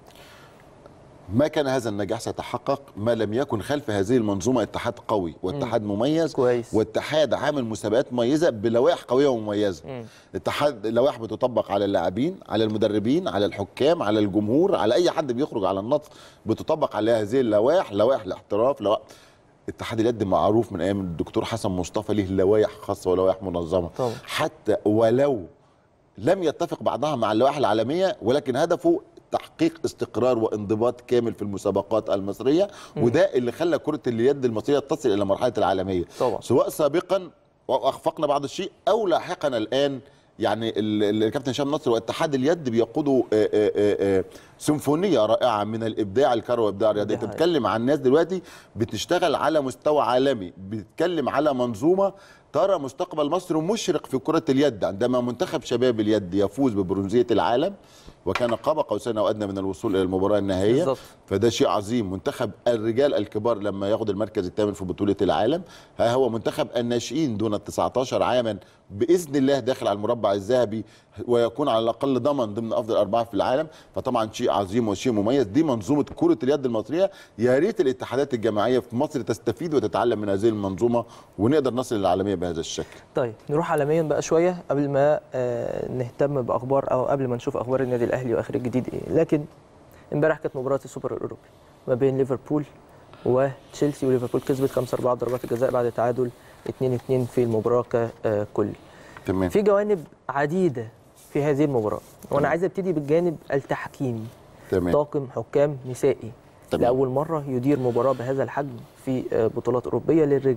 ما كان هذا النجاح سيتحقق ما لم يكن خلف هذه المنظومه اتحاد قوي واتحاد مميز كويس. واتحاد عامل مسابقات مميزه بلوائح قويه ومميزه اتحاد لوائح بتطبق على اللاعبين على المدربين على الحكام على الجمهور على اي حد بيخرج على النص بتطبق على هذه اللوائح لوائح الاحتراف لوائح اتحاد اليد معروف من ايام الدكتور حسن مصطفى ليه لوائح خاصه ولوائح منظمه طبعا. حتى ولو لم يتفق بعضها مع اللوائح العالميه ولكن هدفه تحقيق استقرار وانضباط كامل في المسابقات المصريه وده اللي خلى كره اليد المصريه تصل الى مرحله العالميه طبعا. سواء سابقا واخفقنا بعض الشيء او لاحقا الان يعني ال- ال- الكابتن هشام نصر واتحاد اليد بيقودوا آه، آه، آه، آه، سيمفونيه رائعه من الابداع الكروي والابداع الرياضي دي انت حقيقة. بتتكلم عن ناس دلوقتي بتشتغل على مستوى عالمي بتتكلم على منظومه ترى مستقبل مصر مشرق في كرة اليد عندما منتخب شباب اليد يفوز ببرونزية العالم وكان قاب قوسين او ادنى من الوصول الى المباراه النهائيه بالظبط. فده شيء عظيم منتخب الرجال الكبار لما ياخد المركز الثامن في بطوله العالم ها هو منتخب الناشئين دون ال 19 عاما باذن الله داخل على المربع الذهبي ويكون على الاقل ضمن ضمن افضل اربعه في العالم فطبعا شيء عظيم وشيء مميز دي منظومه كره اليد المصريه يا ريت الاتحادات الجماعيه في مصر تستفيد وتتعلم من هذه المنظومه ونقدر نصل للعالميه بهذا الشكل طيب نروح عالميا بقى شويه قبل ما آه، نهتم باخبار او قبل ما نشوف اخبار النادي الاهلي واخر الجديد ايه لكن امبارح كانت مباراه السوبر الاوروبي ما بين ليفربول وتشيلسي وليفربول كسبت 5 4 ضربات الجزاء بعد تعادل 2 2 في المباراه ككل تمام في جوانب عديده في هذه المباراه وانا عايز ابتدي بالجانب التحكيمي تمام طاقم حكام نسائي تمام. لاول مره يدير مباراه بهذا الحجم في آه، بطولات اوروبيه للرجال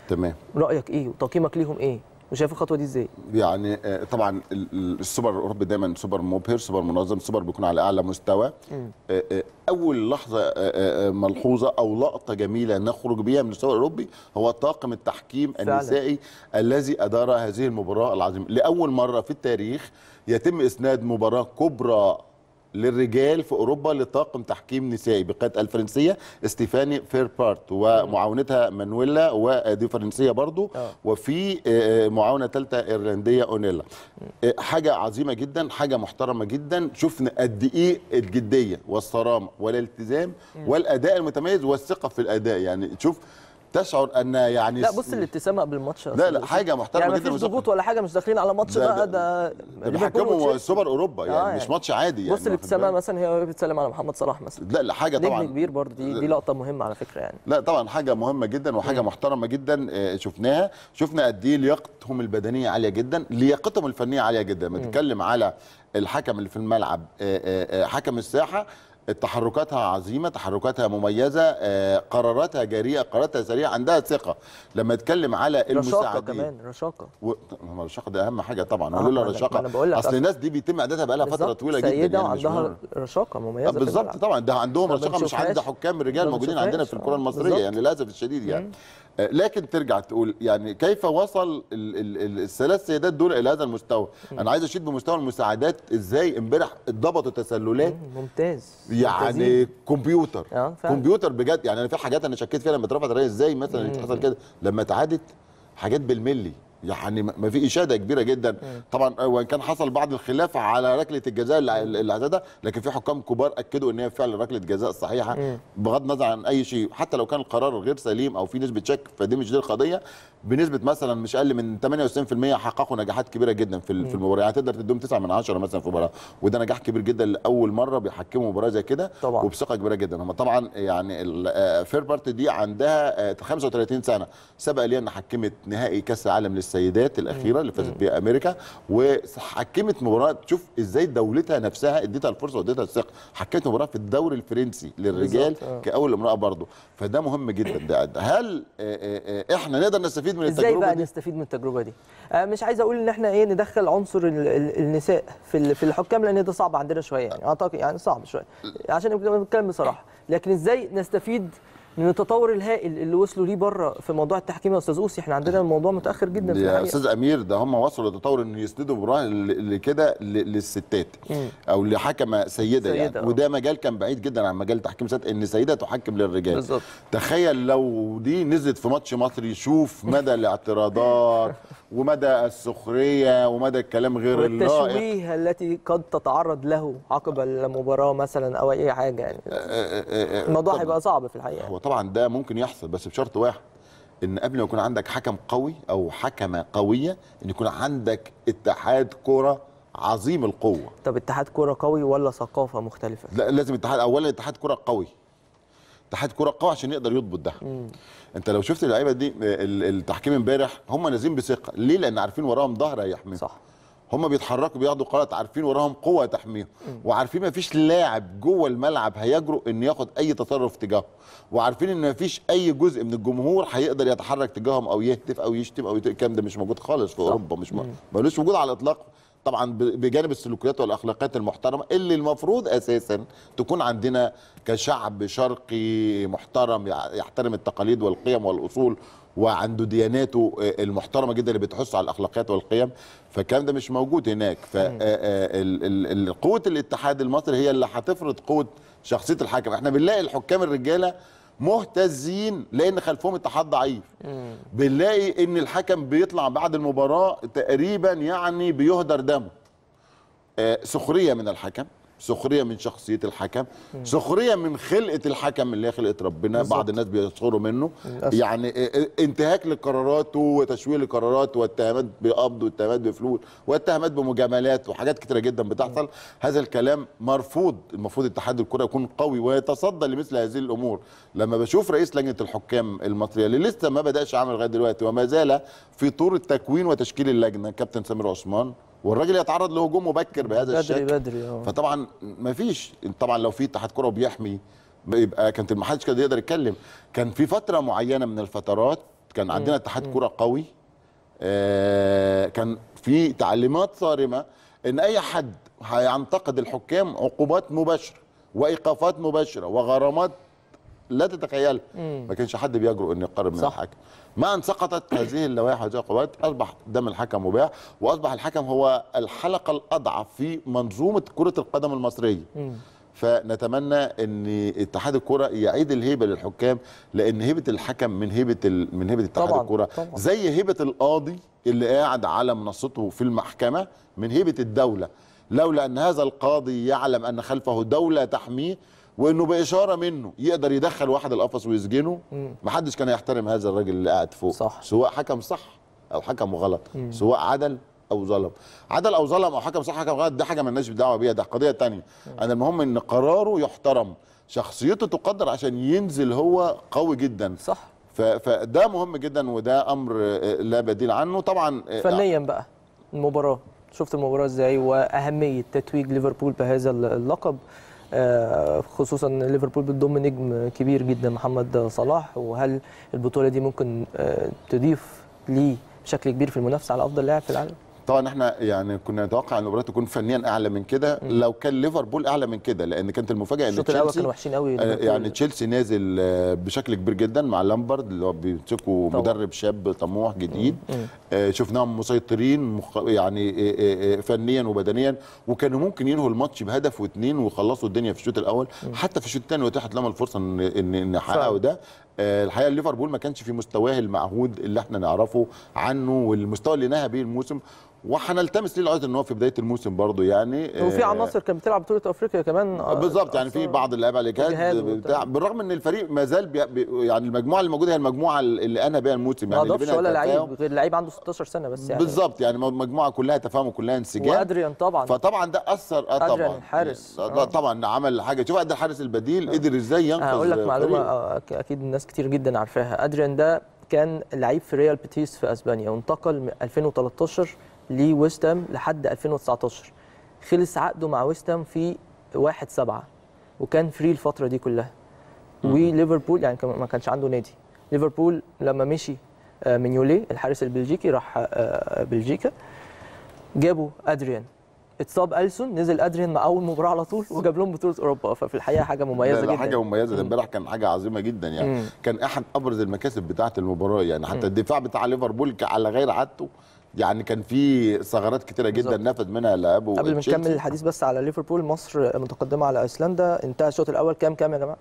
تمام رايك ايه وتقييمك ليهم ايه وشايف الخطوه دي ازاي يعني آه، طبعا ال- ال- السوبر الاوروبي دايما سوبر مبهر سوبر منظم سوبر بيكون على اعلى مستوى آه، آه، اول لحظه آه، آه، آه، ملحوظه او لقطه جميله نخرج بيها من السوبر الاوروبي هو طاقم التحكيم فعلا. النسائي الذي ادار هذه المباراه العظيمه لاول مره في التاريخ يتم اسناد مباراه كبرى للرجال في اوروبا لطاقم تحكيم نسائي بقياده الفرنسيه ستيفاني فيربارت ومعاونتها مانويلا ودي فرنسيه برضو آه. وفي آه، معاونه ثالثه ايرلنديه اونيلا آه، حاجه عظيمه جدا حاجه محترمه جدا شفنا قد ايه الجديه والصرامه والالتزام والاداء المتميز والثقه في الاداء يعني تشوف تشعر ان يعني لا بص الابتسامه قبل الماتش يا لا أستاذ لا يوسف. حاجه محترمه يعني جدا مفيش وثقة. ضغوط ولا حاجه مش داخلين على ماتش ده- بقى ده- ده ده ليفربول بيحكموا وتشيلسي. سوبر اوروبا يعني آه، مش يعني. ماتش عادي يعني بص واخد الابتسامه بالك؟ مثلا هي وهي بتسلم على محمد صلاح مثلا لا لا حاجه نجم طبعا كبير برضه دي دي لقطه مهمه على فكره يعني لا طبعا حاجه مهمه جدا وحاجه محترمه جدا آه، شفناها شفنا قد ايه لياقتهم البدنيه عاليه جدا لياقتهم الفنيه عاليه جدا لما تتكلم على الحكم اللي في الملعب آه، آه، آه، حكم الساحه تحركاتها عظيمه تحركاتها مميزه آه، قراراتها جريئه قراراتها سريعه عندها ثقه لما اتكلم على رشاقه المساعدين كمان رشاقه و... ما الرشاقه ده اهم حاجه طبعا آه، ولولا ما أنا- الرشاقه ما أنا بقول لك اصل أصل- الناس دي بيتم اعدادها بقى لها فتره بالظبط. طويله جدا سيده يعني مش وعندها مهم. رشاقه آه، مميزه في بالظبط الملعب. طبعا ده عندهم ما رشاقه مش عند بنشوفهاش. حكام الرجال ما موجودين عندنا في بنشوفهاش. الكره آه، المصريه بالظبط. يعني للاسف الشديد يعني آه، لكن ترجع تقول يعني كيف وصل ال ال ال الثلاث سيدات دول الى هذا المستوى انا عايز اشيد بمستوى المساعدات ازاي امبارح اتضبطوا تسللات ممتاز يعني ممتازين. كمبيوتر آه، فعلا. كمبيوتر بجد يعني انا في حاجات انا شكيت فيها لما اترفعت الرئيس ازاي مثلا يتحصل كده لما اتعادت حاجات بالملي يعني ما ما في اشاده كبيره جدا طبعا وان كان حصل بعض الخلاف على ركله الجزاء اللي اللي عزتها لكن في حكام كبار اكدوا ان هي فعلا ركله جزاء صحيحه بغض النظر عن اي شيء حتى لو كان القرار غير سليم او في نسبه شك فدي مش دي القضيه بنسبه مثلا مش اقل من 98% حققوا نجاحات كبيره جدا في ال- في المباراه يعني تقدر تديهم 9 من 10 مثلا في مباراه وده نجاح كبير جدا لاول مره بيحكموا مباراه زي كده طبعا. وبثقه كبيره جدا هم طبعا يعني الفيربارت دي عندها آه، 35 سنه سبق ليها ان حكمت نهائي كاس العالم للسيدات الاخيره اللي فازت بيها امريكا وحكمت مباراه تشوف ازاي دولتها نفسها اديتها الفرصه واديتها الثقه حكمت مباراه في الدوري الفرنسي للرجال بالظبط، آه. كاول امراه برضه فده مهم جدا ده ده. هل آه، آه، آه، احنا نقدر نستفيد من ازاي التجربه بقى دي نستفيد من التجربه دي آه مش عايز اقول ان احنا ايه ندخل عنصر ال- ال- النساء في ال- في الحكام لان ده صعب عندنا شويه يعني اعتقد يعني صعب شويه عشان نبقى نتكلم بصراحه لكن ازاي نستفيد من التطور الهائل اللي وصلوا ليه بره في موضوع التحكيم يا استاذ اوسي احنا عندنا الموضوع متاخر جدا في يا الحقيقه استاذ امير ده هم وصلوا لتطور ان يسندوا مباراه ل- لكده ل- للستات او لحكمه سيده, سيدة، يعني آه. وده مجال كان بعيد جدا عن مجال تحكيم ست ان سيده تحكم للرجال بالظبط. تخيل لو دي نزلت في ماتش مصري شوف مدى الاعتراضات ومدى السخريه ومدى الكلام غير اللائق والتشويه التي قد تتعرض له عقب المباراه مثلا او اي حاجه يعني الموضوع طب- هيبقى صعب في الحقيقه هو طبعا ده ممكن يحصل بس بشرط واحد ان قبل ما يكون عندك حكم قوي او حكمه قويه ان يكون عندك اتحاد كره عظيم القوه طب اتحاد كوره قوي ولا ثقافه مختلفه لا لازم اتحاد اولا اتحاد كره قوي اتحاد كره قوي عشان يقدر يضبط ده انت لو شفت اللعيبه دي ال- التحكيم امبارح هم نازلين بثقه ليه لان عارفين وراهم ظهر هيحميهم صح هم بيتحركوا بياخدوا قرارات عارفين وراهم قوه تحميهم وعارفين ما فيش لاعب جوه الملعب هيجرؤ ان ياخد اي تصرف تجاهه وعارفين ان ما فيش اي جزء من الجمهور هيقدر يتحرك تجاههم او يهتف او يشتم او يت- الكلام ده مش موجود خالص في اوروبا مش م- ملوش وجود على الاطلاق طبعا ب- بجانب السلوكيات والاخلاقيات المحترمه اللي المفروض اساسا تكون عندنا كشعب شرقي محترم يع- يحترم التقاليد والقيم والاصول وعنده دياناته آه، المحترمه جدا اللي بتحث على الاخلاقيات والقيم فالكلام ده مش موجود هناك فقوه الاتحاد المصري هي اللي هتفرض قوه شخصيه الحكم احنا بنلاقي الحكام الرجاله مهتزين لان خلفهم اتحاد ضعيف بنلاقي ان الحكم بيطلع بعد المباراه تقريبا يعني بيهدر دمه آه، سخريه من الحكم سخريه من شخصيه الحكم سخريه من خلقه الحكم اللي هي خلقه ربنا بالظبط. بعض الناس بيسخروا منه للأسف. يعني آه، آه، انتهاك لقراراته وتشويه لقراراته واتهامات بقبض واتهامات بفلوس واتهامات بمجاملات وحاجات كتيره جدا بتحصل هذا الكلام مرفوض المفروض اتحاد الكره يكون قوي ويتصدى لمثل هذه الامور لما بشوف رئيس لجنه الحكام المصريه اللي لسه ما بداش عمل لغايه دلوقتي وما زال في طور التكوين وتشكيل اللجنه كابتن سمير عثمان والراجل يتعرض لهجوم مبكر بهذا بدري الشكل بدري اه فطبعا ما فيش طبعا لو في اتحاد كره بيحمي يبقى كانت ما حدش كان يقدر يتكلم كان في فتره معينه من الفترات كان عندنا اتحاد كره قوي آه، كان في تعليمات صارمه ان اي حد هينتقد الحكام عقوبات مباشره وايقافات مباشره وغرامات لا تتخيلها ما كانش حد بيجرؤ انه يقرب من صح. الحكم ما ان سقطت هذه اللوائح وهذه العقوبات اصبح دم الحكم مباح واصبح الحكم هو الحلقه الاضعف في منظومه كره القدم المصريه فنتمنى ان اتحاد الكره يعيد الهيبه للحكام لان هيبه الحكم من هيبه ال... من هيبه اتحاد طبعاً، الكره طبعاً. زي هيبه القاضي اللي قاعد على منصته في المحكمه من هيبه الدوله لولا ان هذا القاضي يعلم ان خلفه دوله تحميه وانه باشاره منه يقدر يدخل واحد القفص ويسجنه محدش كان يحترم هذا الراجل اللي قاعد فوق صح. سواء حكم صح او حكم غلط سواء عدل او ظلم عدل او ظلم او حكم صح حكم غلط ده حاجه مالناش دعوه بيها ده قضيه تانية انا المهم ان قراره يحترم شخصيته تقدر عشان ينزل هو قوي جدا صح ف- فده مهم جدا وده امر آه، لا بديل عنه طبعا آه، فنيا بقى المباراه شفت المباراه ازاي واهميه تتويج ليفربول بهذا اللقب آه، خصوصا إن ليفربول بتضم نجم كبير جدا محمد صلاح وهل البطوله دي ممكن آه، تضيف ليه بشكل كبير في المنافسه على افضل لاعب في العالم طبعا احنا يعني كنا نتوقع ان المباراه تكون فنيا اعلى من كده لو كان ليفربول اعلى من كده لان كانت المفاجاه ان الشوط الاول تشيلسي كانوا وحشين قوي آه، ليفربول. يعني تشيلسي نازل آه، بشكل كبير جدا مع لامبرد اللي هو بيمسكوا طبعا. مدرب شاب طموح جديد آه، شفناهم مسيطرين مخ... يعني آه، آه، آه، فنيا وبدنيا وكانوا ممكن ينهوا الماتش بهدف واثنين ويخلصوا الدنيا في الشوط الاول حتى في الشوط الثاني واتاحت لهم الفرصه ان ان ان يحققوا فعلا. ده آه، الحقيقه ليفربول ما كانش في مستواه المعهود اللي احنا نعرفه عنه والمستوى اللي نهى به الموسم وهنلتمس ليه العذر ان هو في بدايه الموسم برضه يعني وفي آه، عناصر كانت بتلعب بطوله افريقيا كمان آه، بالظبط يعني في أثر- بعض اللعيبه اللي كانت إجهاد بتاع وبتاع. بالرغم ان الفريق ما زال بي بي يعني المجموعه اللي موجوده هي المجموعه اللي انا بيها الموسم ما يعني اللي اضافش بينها ولا تفاهم. لعيب غير لعيب عنده 16 سنه بس يعني بالظبط يعني مجموعه كلها تفاهم وكلها انسجام وادريان طبعا فطبعا ده اثر اه أدريان طبعا الحارس. يعني آه. طبعا عمل حاجه شوف قد الحارس البديل قدر ازاي ينقذ هقول لك معلومه فريقه. آه، أك- اكيد الناس كتير جدا عارفاها ادريان ده كان لعيب في ريال بيتيس في اسبانيا وانتقل من 2013 لويست هام لحد 2019 خلص عقده مع ويست هام في 1 7 وكان فري الفتره دي كلها وليفربول يعني كان- ما كانش عنده نادي ليفربول لما مشي آه، من يولي الحارس البلجيكي راح آه، بلجيكا جابوا ادريان اتصاب السون نزل ادريان مع اول مباراه على طول وجاب لهم بطوله اوروبا ففي الحقيقه حاجه مميزه لا لا جدا حاجه مميزه ده امبارح كان حاجه عظيمه جدا يعني مم. كان احد ابرز المكاسب بتاعه المباراه يعني حتى الدفاع بتاع ليفربول ك- على غير عادته يعني كان في ثغرات كتيره جدا بالظبط. نفذ منها لاعبه قبل ما تشيلسي. نكمل الحديث بس على ليفربول مصر متقدمه على ايسلندا انتهى الشوط الاول كام كام يا جماعه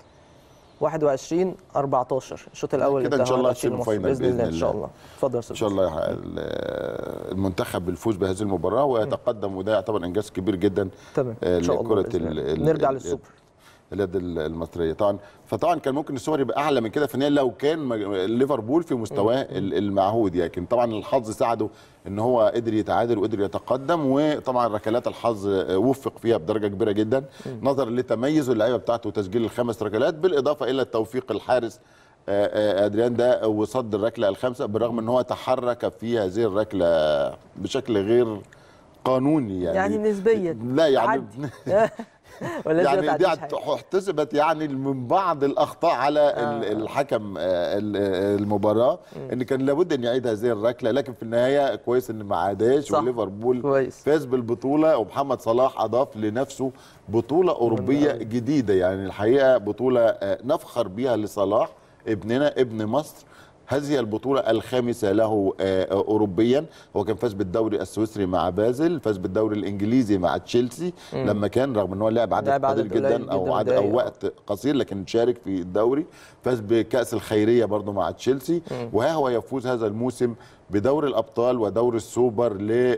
21 14 الشوط الاول كده إن انتهى شاء الله 21 هتشيلوا لمصر. فاينل باذن الله بإذن ان شاء الله. الله اتفضل يا استاذ ان شاء الله يحقق ال- المنتخب بالفوز بهذه المباراه ويتقدم وده يعتبر انجاز كبير جدا تمام آه، ان شاء الله لكرة بإذن الله. ال- ال- نرجع ال- للسوبر اليد ال- المصريه طبعا فطبعا كان ممكن السوبر يبقى اعلى من كده فنيا لو كان مج- ليفربول في مستواه ال- المعهود لكن طبعا الحظ ساعده ان هو قدر يتعادل وقدر يتقدم وطبعا ركلات الحظ آه، وفق فيها بدرجه كبيره جدا نظرا لتميز اللعيبه بتاعته وتسجيل الخمس ركلات بالاضافه الى توفيق الحارس آه، آه، ادريان ده وصد الركله الخامسه بالرغم ان هو تحرك في هذه الركله بشكل غير قانوني يعني يعني نسبيا لا يعني تعدي. ولا يعني زيادة دي عديش حاجة. احتسبت يعني من بعض الاخطاء على آه. الحكم آه، ال- آه، المباراه ان كان لابد ان يعيد هذه الركله لكن في النهايه كويس ان ما عاداش صح. وليفربول كويس. فاز بالبطوله ومحمد صلاح اضاف لنفسه بطوله اوروبيه أوي. جديده يعني الحقيقه بطوله آه، نفخر بها لصلاح ابننا ابن مصر هذه هي البطولة الخامسة له آه، آه، أوروبيا هو كان فاز بالدوري السويسري مع بازل فاز بالدوري الإنجليزي مع تشيلسي لما كان رغم ان هو لعب عدد لعب عدد قليل قليل جدا او جداً عدد دقايق. او وقت قصير لكن شارك في الدوري فاز بكأس الخيرية برضه مع تشيلسي وها هو يفوز هذا الموسم بدور الأبطال ودور السوبر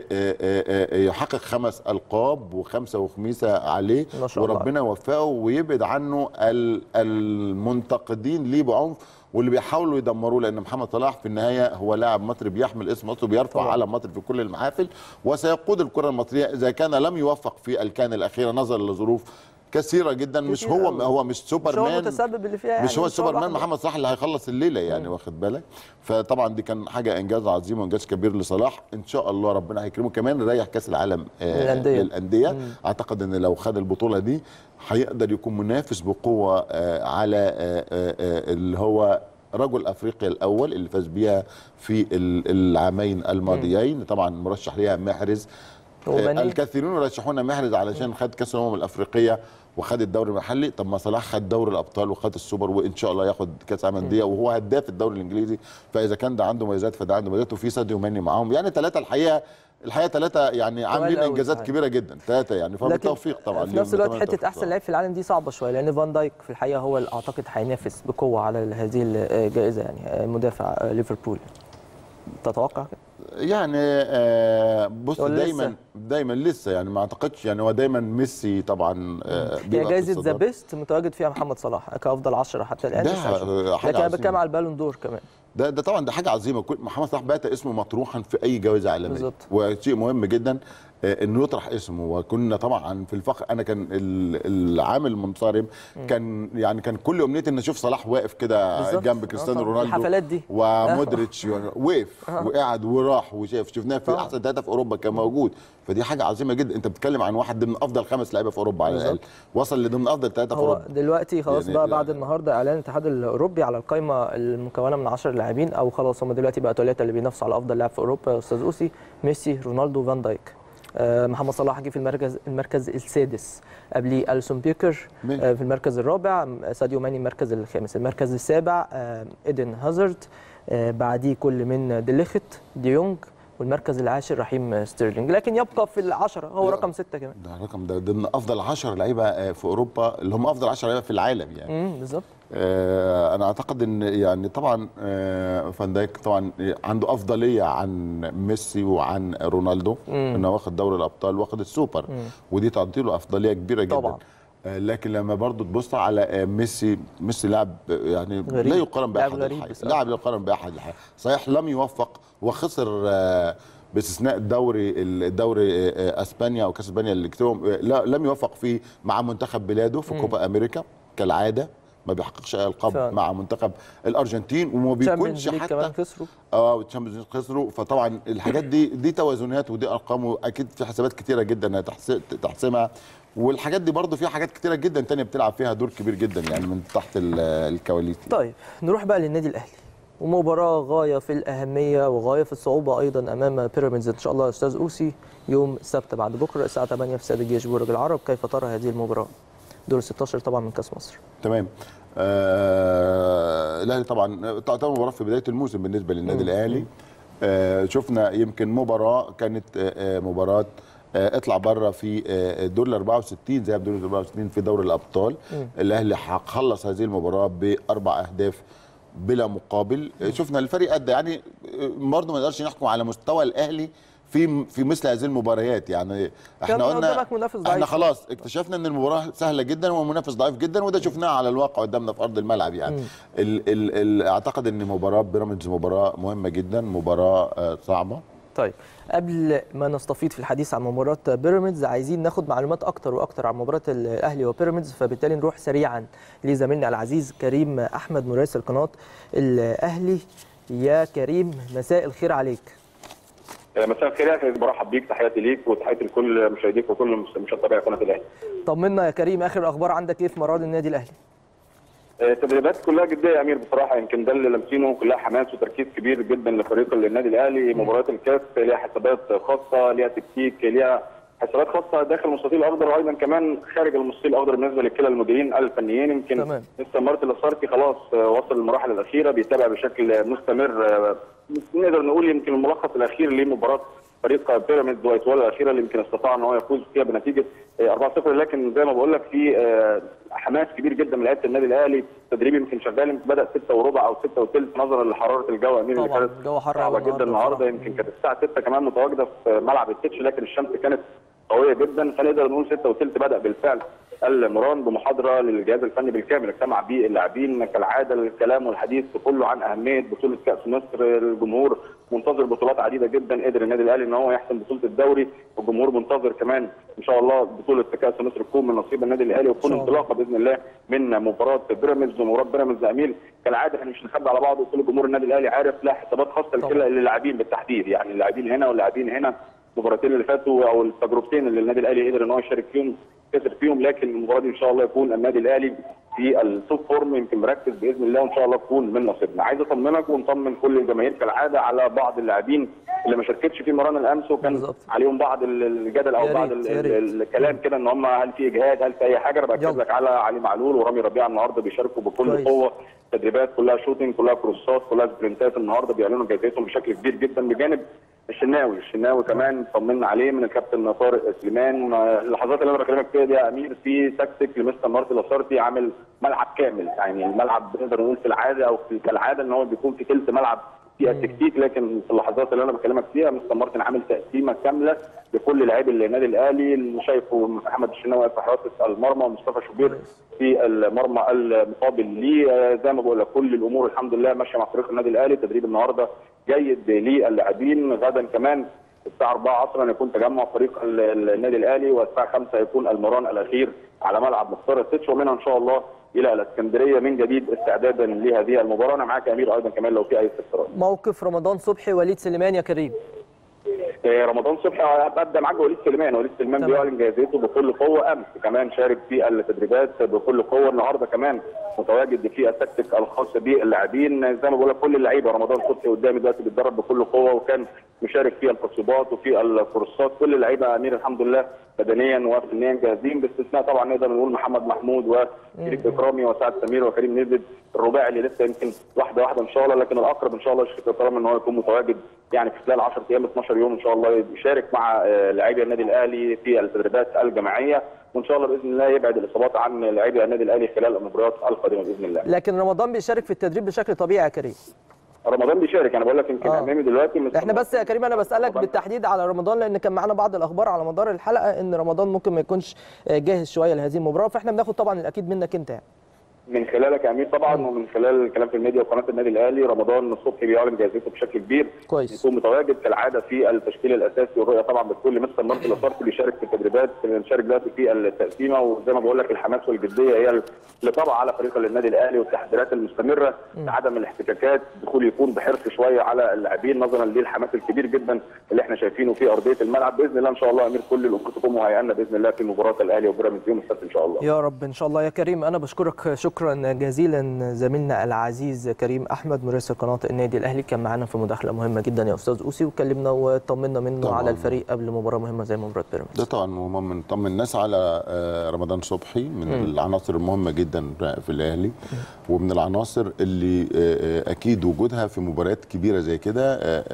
ليحقق خمس ألقاب وخمسة وخميسة عليه ما شاء الله. وربنا يوفقه ويبعد عنه ال- المنتقدين ليه بعنف واللي بيحاولوا يدمروه لان محمد صلاح في النهايه هو لاعب مصري بيحمل اسم مصر وبيرفع طبعا. علم مصر في كل المحافل وسيقود الكره المصريه اذا كان لم يوفق في الكان الاخيره نظرا لظروف كثيره جدا مش كتير هو أوي. هو مش مش هو سوبرمان المتسبب اللي فيها مش يعني هو السوبرمان لوحده. محمد صلاح اللي هيخلص الليله يعني واخد بالك فطبعا دي كان حاجه انجاز عظيم وانجاز كبير لصلاح ان شاء الله ربنا هيكرمه كمان ريح كاس العالم آه، للأندية. للانديه اعتقد ان لو خد البطوله دي هيقدر يكون منافس بقوه آه، على آه، آه، آه، اللي هو رجل افريقيا الاول اللي فاز بيها في ال- العامين الماضيين طبعا مرشح ليها محرز وماني. آه، الكثيرون يرشحون محرز علشان خد كاس الامم الافريقيه وخد الدوري المحلي طب ما صلاح خد دوري الابطال وخد السوبر وان شاء الله ياخد كاس العالم للانديه وهو هداف الدوري الانجليزي فاذا كان ده عنده مميزات فده عنده مميزات وفي ساديو ماني معاهم يعني ثلاثه الحقيقه الحقيقه ثلاثه يعني عاملين أوي انجازات صحيح. كبيره جدا ثلاثه يعني لكن فبالتوفيق طبعا في ليهم نفس الوقت بنتمنى حته التوفيق احسن طبعاً. لاعب في العالم دي صعبه شويه لان فان دايك في الحقيقه هو اللي اعتقد هينافس بقوه على هذه الجائزه يعني مدافع ليفربول تتوقع كده؟ يعني آه بص ولا دايما لسه؟ دايما لسه يعني ما اعتقدش يعني هو دايما ميسي طبعا آه هي بيبقى في جائزه ذا الصدارة. بيست متواجد فيها محمد صلاح كافضل 10 حتى الان ده لسه هشوف. حاجة لكن انا عظيمة. بتكلم على البالون دور كمان ده ده طبعا ده حاجه عظيمه كل محمد صلاح بات اسمه مطروحا في اي جوائز عالميه بالظبط. وشيء مهم جدا آه، انه يطرح اسمه وكنا طبعا في الفخر انا كان ال- العامل المنصرم كان يعني كان كل امنيتي ان اشوف صلاح واقف كده بالظبط. جنب آه كريستيانو طبعاً. رونالدو الحفلات دي. ومودريتش وقف وقعد وراح وشاف شفناه في طبعاً. احسن ثلاثه في اوروبا كان موجود فدي حاجه عظيمه جدا انت بتتكلم عن واحد ضمن افضل خمس لعيبه في اوروبا على الاقل بالظبط. وصل لضمن افضل ثلاثه في هو اوروبا دلوقتي خلاص يعني بقى لا- بعد النهارده اعلان الاتحاد الاوروبي على القائمه المكونه من 10 لاعبين او خلاص هم دلوقتي بقى ثلاثه اللي بينافسوا على افضل لاعب في اوروبا يا استاذ اوسي ميسي رونالدو فان دايك آه، محمد صلاح جه في المركز المركز السادس قبليه السون بيكر مين؟ آه، في المركز الرابع م- ساديو ماني المركز الخامس المركز السابع آه، ايدن هازارد آه، بعديه كل من ديليخت ديونج والمركز العاشر رحيم ستيرلينج لكن يبقى في العشرة هو لا. رقم ستة كمان ده رقم ده ضمن افضل 10 لعيبه آه، في اوروبا اللي هم افضل 10 لعيبه في العالم يعني امم بالظبط آه، انا اعتقد ان يعني طبعا آه، فان دايك طبعا عنده افضليه عن ميسي وعن رونالدو انه واخد دوري الابطال واخد السوبر ودي تعطي له افضليه كبيره جدا طبعاً. آه، لكن لما برضو تبص على آه، ميسي ميسي لاعب آه، يعني غريب. لا يقارن لاعب باحد غريب الحقيقة. بصراحة. لاعب لا يقارن باحد الحقيقة. صحيح لم يوفق وخسر آه، باستثناء الدوري الدوري آه، اسبانيا او كاس اسبانيا اللي كسبهم آه، لا لم يوفق فيه مع منتخب بلاده في كوبا امريكا كالعاده ما بيحققش اي القاب فعلا. مع منتخب الارجنتين وما بيكونش Champions League كمان حتى خسروا اه والتشامبيونز ليج خسروا فطبعا الحاجات دي دي توازنات ودي ارقام واكيد في حسابات كتيره جدا هتحس- تحسمها والحاجات دي برضو فيها حاجات كتيره جدا تانية بتلعب فيها دور كبير جدا يعني من تحت ال- الكواليس دي. طيب نروح بقى للنادي الاهلي ومباراه غايه في الاهميه وغايه في الصعوبه ايضا امام بيراميدز ان شاء الله يا استاذ اوسي يوم السبت بعد بكره الساعه 8 في استاد الجيش برج العرب كيف ترى هذه المباراه دور 16 طبعا من كاس مصر تمام آه الاهلي طبعا تعتبر مباراه في بدايه الموسم بالنسبه للنادي الاهلي آه شفنا يمكن مباراه كانت آه آه، مباراه آه، اطلع بره في آه، دور ال 64 زي دور ال 64 في دوري الابطال الاهلي خلص هذه المباراه باربع اهداف بلا مقابل آه، شفنا الفريق ادى يعني آه، برضه ما نقدرش نحكم على مستوى الاهلي في في مثل هذه المباريات يعني احنا كان قلنا قدامك منافس احنا ضعيف. خلاص اكتشفنا ان المباراه سهله جدا ومنافس ضعيف جدا وده شفناه على الواقع قدامنا في ارض الملعب يعني ال ال ال اعتقد ان مباراه بيراميدز مباراه مهمه جدا مباراه آه، صعبه طيب قبل ما نستفيض في الحديث عن مباراه بيراميدز عايزين ناخد معلومات اكتر واكتر عن مباراه الاهلي وبيراميدز فبالتالي نروح سريعا لزميلنا العزيز كريم احمد مراسل قناه الاهلي يا كريم مساء الخير عليك مساء الخير يا اخي برحب بيك تحياتي ليك وتحياتي لكل مشاهديك وكل مشاهدي طبيعي قناه الاهلي. طمنا يا كريم اخر الاخبار عندك ايه في مراد النادي الاهلي آه، التدريبات كلها جديه يا امير بصراحه يمكن ده اللي لامسينه كلها حماس وتركيز كبير جدا لفريق النادي الاهلي مباريات الكاس ليها حسابات خاصه ليها تكتيك ليها حسابات خاصه داخل المستطيل الاخضر وايضا كمان خارج المستطيل الاخضر بالنسبه لكلا المديرين الفنيين يمكن تمام. لسه مارتن لاسارتي خلاص آه، وصل للمراحل الاخيره بيتابع بشكل مستمر آه، نقدر نقول يمكن الملخص الاخير لمباراه فريق بيراميدز وايتوالا الاخيره اللي يمكن استطاع ان هو يفوز فيها بنتيجه آه، 4-0 لكن زي ما بقول لك في آه، حماس كبير جدا من لعيبه النادي الاهلي التدريب يمكن شغال يمكن بدا 6 وربع او 6 وثلث نظرا لحراره الجو امين اللي طبعاً، كانت الجو حر صعبه أوي جدا النهاردة النهارده بصراحة. يمكن كانت الساعه 6 كمان متواجده في ملعب التتش لكن الشمس كانت قويه جدا فنقدر نقول 6 وثلث بدا بالفعل المران بمحاضره للجهاز الفني بالكامل اجتمع به اللاعبين كالعاده الكلام والحديث كله عن اهميه بطوله كاس مصر الجمهور منتظر بطولات عديده جدا قدر النادي الاهلي ان هو يحسم بطوله الدوري والجمهور منتظر كمان ان شاء الله بطوله كاس مصر تكون من نصيب النادي الاهلي وتكون إن شاء الله. انطلاقه باذن الله من مباراه بيراميدز ومباراه بيراميدز اميل كالعاده احنا مش هنخبي على بعض وكل جمهور النادي الاهلي عارف لها حسابات خاصه طبعا. لكل اللاعبين بالتحديد يعني اللاعبين هنا واللاعبين هنا المباراتين اللي فاتوا او التجربتين اللي النادي الاهلي قدر ان هو يشارك فيهم كسب فيهم لكن المباراه دي ان شاء الله يكون النادي الاهلي في التوب فورم يمكن مركز باذن الله وان شاء الله تكون من نصيبنا عايز اطمنك ونطمن كل الجماهير كالعاده على بعض اللاعبين اللي ما شاركتش في مران الامس وكان بالظبط. عليهم بعض ال- الجدل او يا بعض ريت، ال- يا ال- ريت. الكلام كده ان هم هل في اجهاد هل في اي حاجه انا باكد يلا. لك على علي معلول ورامي ربيعه النهارده بيشاركوا بكل كويس. قوه تدريبات كلها شوتنج كلها كروسات كلها سبرنتات النهارده بيعلنوا جايزتهم بشكل كبير جدا بجانب الشناوي الشناوي كمان طمنا عليه من الكابتن طارق سليمان آه، اللحظات اللي انا بكلمك فيها دي يا امير في تكتيك لمستر مارتي لاسارتي عامل ملعب كامل يعني الملعب نقدر نقول في العاده او في كالعاده ان هو بيكون في ثلث ملعب فيها تكتيك لكن في اللحظات اللي انا بكلمك فيها مستر مارتن عامل تقسيمه كامله لكل لاعبي النادي الاهلي اللي شايفه محمد الشناوي في حراسه المرمى ومصطفى شوبير في المرمى المقابل ليه آه، زي ما بقول لك كل الامور الحمد لله ماشيه مع فريق النادي الاهلي تدريب النهارده جيد للاعبين غدا كمان الساعه 4 عصرا يكون تجمع فريق ال- ال- النادي الاهلي والساعه 5 يكون المران الاخير على ملعب مختار السيتش ومنها ان شاء الله الى الاسكندريه من جديد استعدادا لهذه المباراه انا معاك يا امير ايضا كمان لو في اي استفسارات موقف رمضان صبحي وليد سليمان يا كريم آه، رمضان صبحي ابدا معاك وليد سليمان وليد سليمان تمام. بيعلن جاهزيته بكل قوه امس كمان شارك في التدريبات بكل قوه النهارده كمان متواجد في التكتيك الخاص باللاعبين زي ما بقول لك كل اللعيبه رمضان صبحي قدامي دلوقتي بيتدرب بكل قوه وكان مشارك في التصويبات وفي الكورسات كل اللعيبه يا امير الحمد لله بدنيا وفنيا جاهزين باستثناء طبعا نقدر نقول محمد محمود وشريف اكرامي وسعد سمير وكريم نزل الرباعي اللي لسه يمكن واحده واحده ان شاء الله لكن الاقرب ان شاء الله شريف اكرامي ان هو يكون متواجد يعني في خلال 10 ايام 12 يوم ان شاء الله يشارك مع آه، لاعبي النادي الاهلي في التدريبات الجماعيه وان شاء الله باذن الله يبعد الاصابات عن لاعبي النادي الاهلي خلال المباريات القادمه باذن الله. لكن رمضان بيشارك في التدريب بشكل طبيعي يا كريم رمضان بيشارك انا بقول لك يمكن آه. امامي دلوقتي مستر احنا بس يا كريم انا بسالك رمضان. بالتحديد على رمضان لان كان معانا بعض الاخبار على مدار الحلقه ان رمضان ممكن ما يكونش آه، جاهز شويه لهذه المباراه فاحنا بناخد طبعا الاكيد منك انت يعني من خلالك يا امير طبعا ومن خلال الكلام في الميديا وقناه النادي الاهلي رمضان الصبحي بيعلن جاهزيته بشكل كبير كويس. يكون متواجد كالعاده في التشكيل الاساسي والرؤيه طبعا بكل مستر مارتن لاسارتي بيشارك في التدريبات بنشارك دلوقتي في التقسيمه وزي ما بقول لك الحماس والجديه هي اللي طبعا على فريق النادي الاهلي والتحضيرات المستمره عدم الاحتكاكات الدخول يكون بحرص شويه على اللاعبين نظرا للحماس الكبير جدا اللي احنا شايفينه في ارضيه الملعب باذن الله ان شاء الله يا امير كل الامور تكون مهيئه لنا باذن الله في مباراه الاهلي وبيراميدز يوم السبت ان شاء الله يا رب ان شاء الله يا كريم انا بشكرك شكرا جزيلا زميلنا العزيز كريم احمد مراسل قناه النادي الاهلي كان معانا في مداخله مهمه جدا يا استاذ اوسي وكلمنا وطمنا منه طبعاً. على الفريق قبل مباراه مهمه زي مباراه بيراميدز ده طبعا مهم نطمن الناس على آه، رمضان صبحي من العناصر المهمه جدا في الاهلي ومن العناصر اللي آه، آه، اكيد وجودها في مباريات كبيره زي كده آه، آه،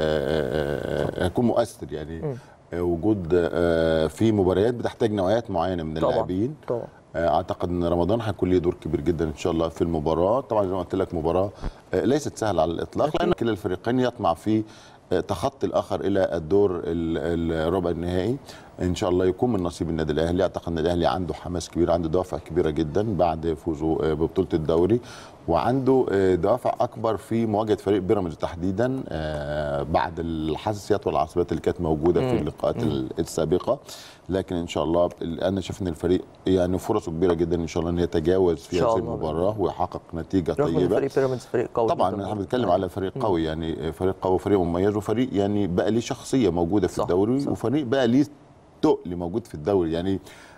آه، آه، هيكون مؤثر يعني آه، وجود آه، في مباريات بتحتاج نوعيات معينه من طبعا اللاعبين طبعا آه، اعتقد ان رمضان هيكون له دور كبير جدا ان شاء الله في المباراه طبعا زي ما قلت لك مباراه آه، ليست سهله على الاطلاق لان كلا الفريقين يطمع في آه، تخطي الاخر الى الدور ال- الربع النهائي ان شاء الله يكون من نصيب النادي الاهلي اعتقد ان الاهلي عنده حماس كبير عنده دوافع كبيره جدا بعد فوزه آه، ببطوله الدوري وعنده آه، دوافع اكبر في مواجهه فريق بيراميدز تحديدا آه، بعد الحساسيات والعصبيات اللي كانت موجوده في اللقاءات السابقه لكن ان شاء الله انا شايف ان الفريق يعني فرصه كبيره جدا ان شاء الله ان يتجاوز في إن شاء هذه الله. المباراه ويحقق نتيجه رغم ان طيبه فريق بيراميدز فريق قوي طبعا جداً. احنا بنتكلم على فريق قوي يعني فريق قوي وفريق مميز وفريق يعني بقى ليه شخصيه موجوده في صح، الدوري صح. وفريق بقى ليه تقل موجود في الدوري يعني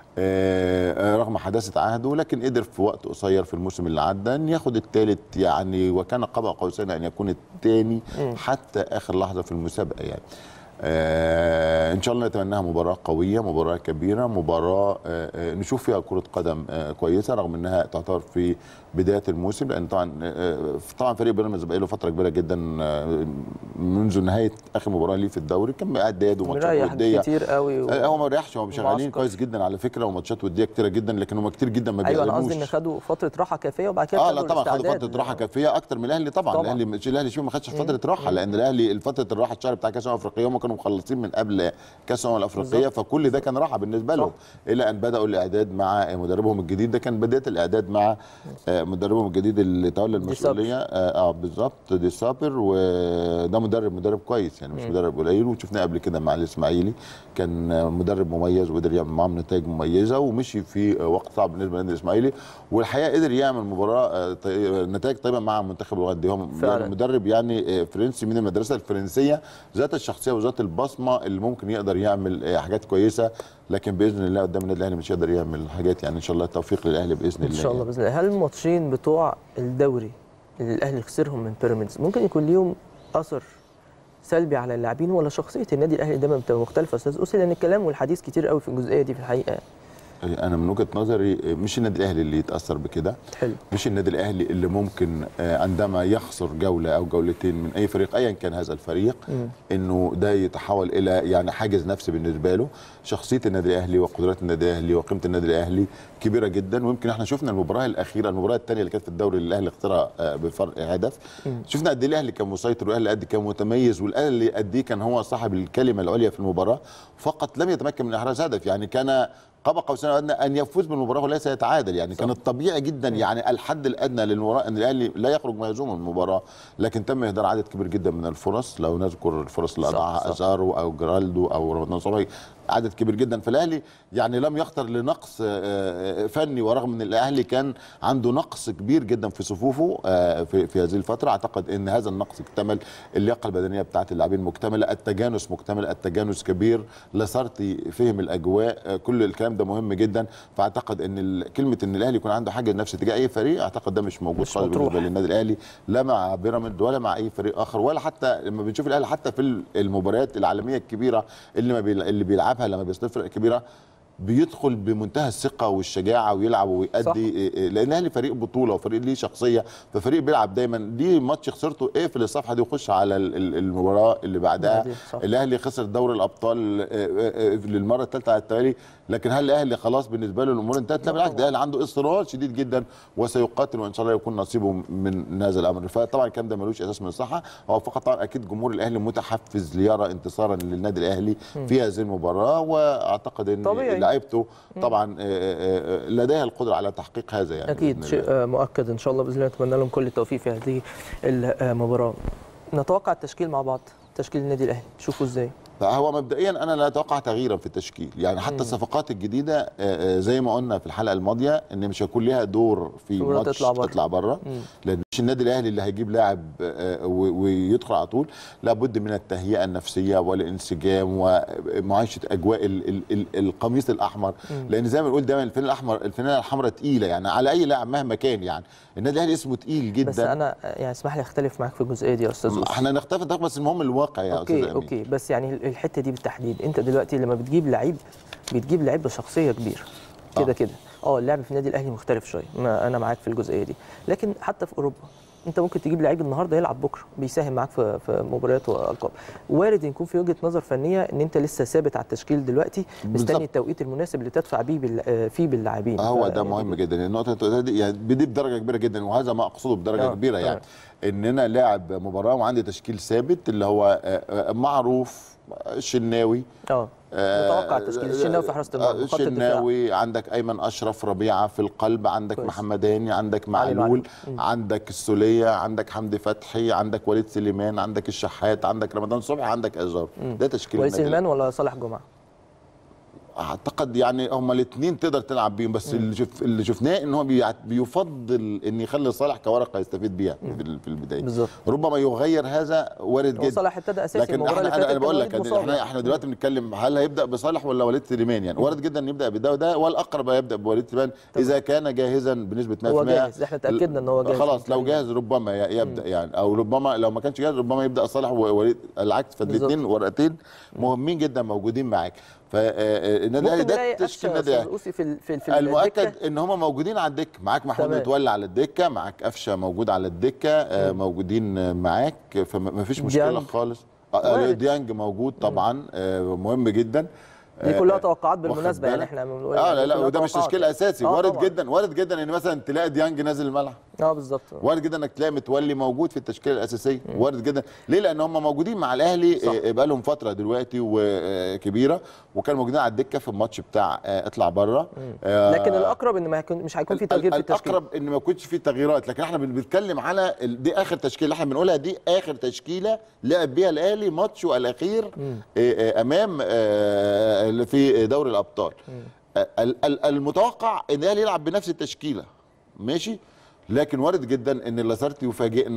آه، آه، رغم حداثه عهده لكن قدر في وقت قصير في الموسم اللي عدى ان ياخد الثالث يعني وكان قاب قوسين ان يكون الثاني حتى اخر لحظه في المسابقه يعني آه ان شاء الله نتمناها مباراه قويه مباراه كبيره مباراه آه آه نشوف فيها كره قدم آه كويسه رغم انها تعتبر في بدايه الموسم لان طبعا آه طبعا فريق بيراميدز بقى له فتره كبيره جدا آه منذ نهايه اخر مباراه ليه في الدوري كان قاعد وماتشات مريح وديه كتير قوي و... آه، هو ما ريحش هو شغالين معسكر. كويس جدا على فكره وماتشات وديه كتيره جدا لكن هم كتير جدا ما ايوه انا بيقلموش قصدي ان خدوا فتره راحه كافيه وبعد كده اه لا ابتدوا طبعا خدوا الاستعداد. فتره راحه كافيه اكتر من الاهلي طبعا, طبعاً. الاهلي مش الاهلي شو ما خدش فتره راحه لان الاهلي فتره الراحه الشهر بتاع كاس الامم الافريقيه هم كانوا مخلصين من قبل كاس الامم الافريقيه بالظبط. فكل ده كان راحه بالنسبه لهم الى ان بداوا الاعداد مع مدربهم الجديد ده كان بدايه الاعداد مع آه، مدربهم الجديد اللي تولى المسؤوليه اه, آه بالظبط دي صابر وده مدرب مدرب كويس يعني مش مدرب قليل وشفناه قبل كده مع الاسماعيلي كان آه، مدرب مميز وقدر يعمل معاهم نتائج مميزه ومشي في آه، وقت صعب بالنسبه للنادي الاسماعيلي والحقيقه قدر يعمل مباراه آه، طي- نتائج طيبه مع منتخب الغد هم فعلا. مدرب يعني آه، فرنسي من المدرسه الفرنسيه ذات الشخصيه وذات نقاط البصمه اللي ممكن يقدر يعمل آه، حاجات كويسه لكن باذن الله قدام النادي الاهلي مش هيقدر يعمل حاجات يعني ان شاء الله التوفيق للاهلي باذن ان الله شاء الله يعني. باذن الله هل الماتشين بتوع الدوري اللي الاهلي خسرهم من بيراميدز ممكن يكون ليهم اثر سلبي على اللاعبين ولا شخصيه النادي الاهلي دايما بتبقى مختلفه يا استاذ اوسي لان الكلام والحديث كتير قوي في الجزئيه دي في الحقيقه انا من وجهه نظري آه، مش النادي الاهلي اللي يتاثر بكده حلو مش النادي الاهلي اللي ممكن آه، عندما يخسر جوله او جولتين من اي فريق ايا كان هذا الفريق مم. انه ده يتحول الى يعني حاجز نفسي بالنسبه له شخصيه النادي الاهلي وقدرات النادي الاهلي وقيمه النادي الاهلي كبيره جدا ويمكن احنا شفنا المباراه الاخيره المباراه الثانيه اللي كانت في الدوري اللي الاهلي خسرها آه، بفرق هدف مم. شفنا قد ايه الاهلي كان مسيطر والاهلي قد إيه كان متميز والاهلي قد ايه كان هو صاحب الكلمه العليا في المباراه فقط لم يتمكن من احراز هدف يعني كان قاب قوسين او ادنى ان يفوز بالمباراه وليس يتعادل يعني صح. كان الطبيعي جدا يعني الحد الادنى للمباراه ان الاهلي لا يخرج مهزوم من المباراه لكن تم اهدار عدد كبير جدا من الفرص لو نذكر الفرص اللي صح، اضاعها صح. ازارو او جرالدو او رمضان صبحي عدد كبير جدا فالاهلي يعني لم يخطر لنقص آه، آه، فني ورغم ان الاهلي كان عنده نقص كبير جدا في صفوفه آه، في في هذه الفتره اعتقد ان هذا النقص اكتمل اللياقه البدنيه بتاعت اللاعبين مكتمله التجانس مكتمل التجانس كبير لاسارتي فهم الاجواء آه، كل الكلام ده مهم جدا فاعتقد ان ال- كلمه ان الاهلي يكون عنده حاجه نفس تجاه اي فريق اعتقد ده مش موجود مش خالص مطروح. بالنسبه للنادي الاهلي لا مع بيراميدز ولا مع اي فريق اخر ولا حتى لما بنشوف الاهلي حتى في المباريات العالميه الكبيره اللي ما بيل- اللي بيلعبها لما بيستضيف فرق كبيره بيدخل بمنتهى الثقه والشجاعه ويلعب ويأدي إيه إيه، لان الاهلي فريق بطوله وفريق ليه شخصيه ففريق بيلعب دايما دي ماتش خسرته اقفل الصفحه دي وخش على ال- ال- المباراه اللي بعدها بعدين، صح. الاهلي خسر دوري الابطال آه، آه، آه، للمره الثالثه على التوالي لكن هل الاهلي خلاص بالنسبه له الامور انتهت لا بالعكس ده الاهلي عنده اصرار شديد جدا وسيقاتل وان شاء الله يكون نصيبه من هذا الامر فطبعا الكلام ده ملوش اساس من الصحه هو فقط طبعا اكيد جمهور الاهلي متحفز ليرى انتصارا للنادي الاهلي في هذه المباراه واعتقد ان طبيعي. لعيبته طبعا آه، آه، آه، لديها القدره على تحقيق هذا يعني اكيد بإذن شيء الله. آه، مؤكد ان شاء الله باذن الله نتمنى لهم كل التوفيق في هذه المباراه نتوقع التشكيل مع بعض تشكيل النادي الاهلي تشوفوا ازاي فهو مبدئيا انا لا اتوقع تغييرا في التشكيل يعني حتى الصفقات الجديده آه، آه، زي ما قلنا في الحلقه الماضيه ان مش هيكون ليها دور في دورة ماتش تطلع بره. تطلع بره مم. لان مش النادي الاهلي اللي هيجيب لاعب آه، و- ويدخل على طول لابد من التهيئه النفسيه والانسجام ومعايشه اجواء ال ال ال القميص الاحمر لان زي ما بنقول دايما الفانله الاحمر الفانله الحمراء تقيله يعني على اي لاعب مهما كان يعني النادي الاهلي اسمه تقيل جدا بس انا آه، يعني اسمح لي اختلف معاك في الجزئيه دي يا استاذ أسامة. احنا نختفي ده بس المهم الواقع يا استاذ اوكي امين اوكي بس يعني الحته دي بالتحديد انت دلوقتي لما بتجيب لعيب بتجيب لعيب بشخصيه كبيره كده آه. كده اه اللعب في النادي الاهلي مختلف شويه ما انا معاك في الجزئيه دي لكن حتى في اوروبا انت ممكن تجيب لعيب النهارده يلعب بكره بيساهم معاك في في مباريات والقاب وارد يكون في وجهه نظر فنيه ان انت لسه ثابت على التشكيل دلوقتي بالظبط. مستني التوقيت المناسب اللي تدفع بيه بال- آه، فيه باللاعبين هو ف- ده مهم جدا النقطه دي يعني بدي بدرجه كبيره جدا وهذا ما اقصده بدرجه آه، كبيره يعني ان انا لاعب مباراه وعندي تشكيل ثابت اللي هو آه، آه، معروف الشناوي اه متوقع التشكيل الشناوي في حراسه المرمى خط الدفاع الشناوي عندك ايمن اشرف ربيعه في القلب عندك كويس. محمد هاني عندك علي معلول معلول. مم. عندك السوليه عندك حمدي فتحي عندك وليد سليمان عندك الشحات عندك رمضان صبحي عندك ازار ده تشكيل وليد النادي سليمان ولا صالح جمعه اعتقد يعني هما الاثنين تقدر تلعب بيهم بس اللي شف اللي شفناه ان هو بيع- بيفضل ان يخلي صالح كورقه يستفيد بيها في ال- في البدايه بالظبط. ربما يغير هذا وارد هو جدا صلاح ابتدى اساسي لكن المباراه اللي احنا فاتت انا, أنا كان بقول وليد لك يعني مصاب. احنا احنا دلوقتي بنتكلم هل هيبدا بصالح ولا وليد سليمان يعني وارد جدا ان يبدا بده وده والاقرب يبدا بوليد سليمان اذا كان جاهزا بنسبه 100% هو جاهز، احنا اتأكدنا إن هو جاهز. خلاص لو جاهز ربما ي- يبدا يعني او ربما لو ما كانش جاهز ربما يبدا صالح ووليد العكس فالاثنين ورقتين مهمين جدا موجودين معاك فالنادي الاهلي ممكن ده نلاقي تشكيل قفشه النادي يا الاهلي استاذ اوسي في ال- في ال- في المؤكد الدكة. ان هم موجودين على الدكه معاك محمود تمام. متولي على الدكه معاك قفشه موجود على الدكه آه، موجودين آه، معاك فما فيش مشكله ديانج. خالص آه، آه، وارد. ديانج موجود طبعا آه، مهم جدا دي آه، كلها آه، توقعات واخد بالمناسبه يعني بالك؟ احنا بنقول اه لا دي لا كلها وده مش توقعات. تشكيل اساسي آه وارد طبعاً. جدا وارد جدا ان مثلا تلاقي ديانج نازل الملعب اه بالظبط وارد جدا انك تلاقي متولي موجود في التشكيله الاساسيه وارد جدا ليه لان هم موجودين مع الاهلي صح. آه، بقى لهم فتره دلوقتي وكبيره وكانوا موجودين على الدكه في الماتش بتاع آه، اطلع بره لكن الاقرب ان ما هيكون مش هيكون في تغيير في التشكيل الاقرب ان ما يكونش في تغييرات لكن احنا بنتكلم على ال- دي اخر تشكيله احنا بنقولها دي اخر تشكيله لعب بيها الاهلي ماتشه الاخير آه، آه، امام آه، في دوري الابطال آه، ال- ال- المتوقع ان الاهلي يلعب بنفس التشكيله ماشي لكن وارد جدا ان لاسارتي يفاجئنا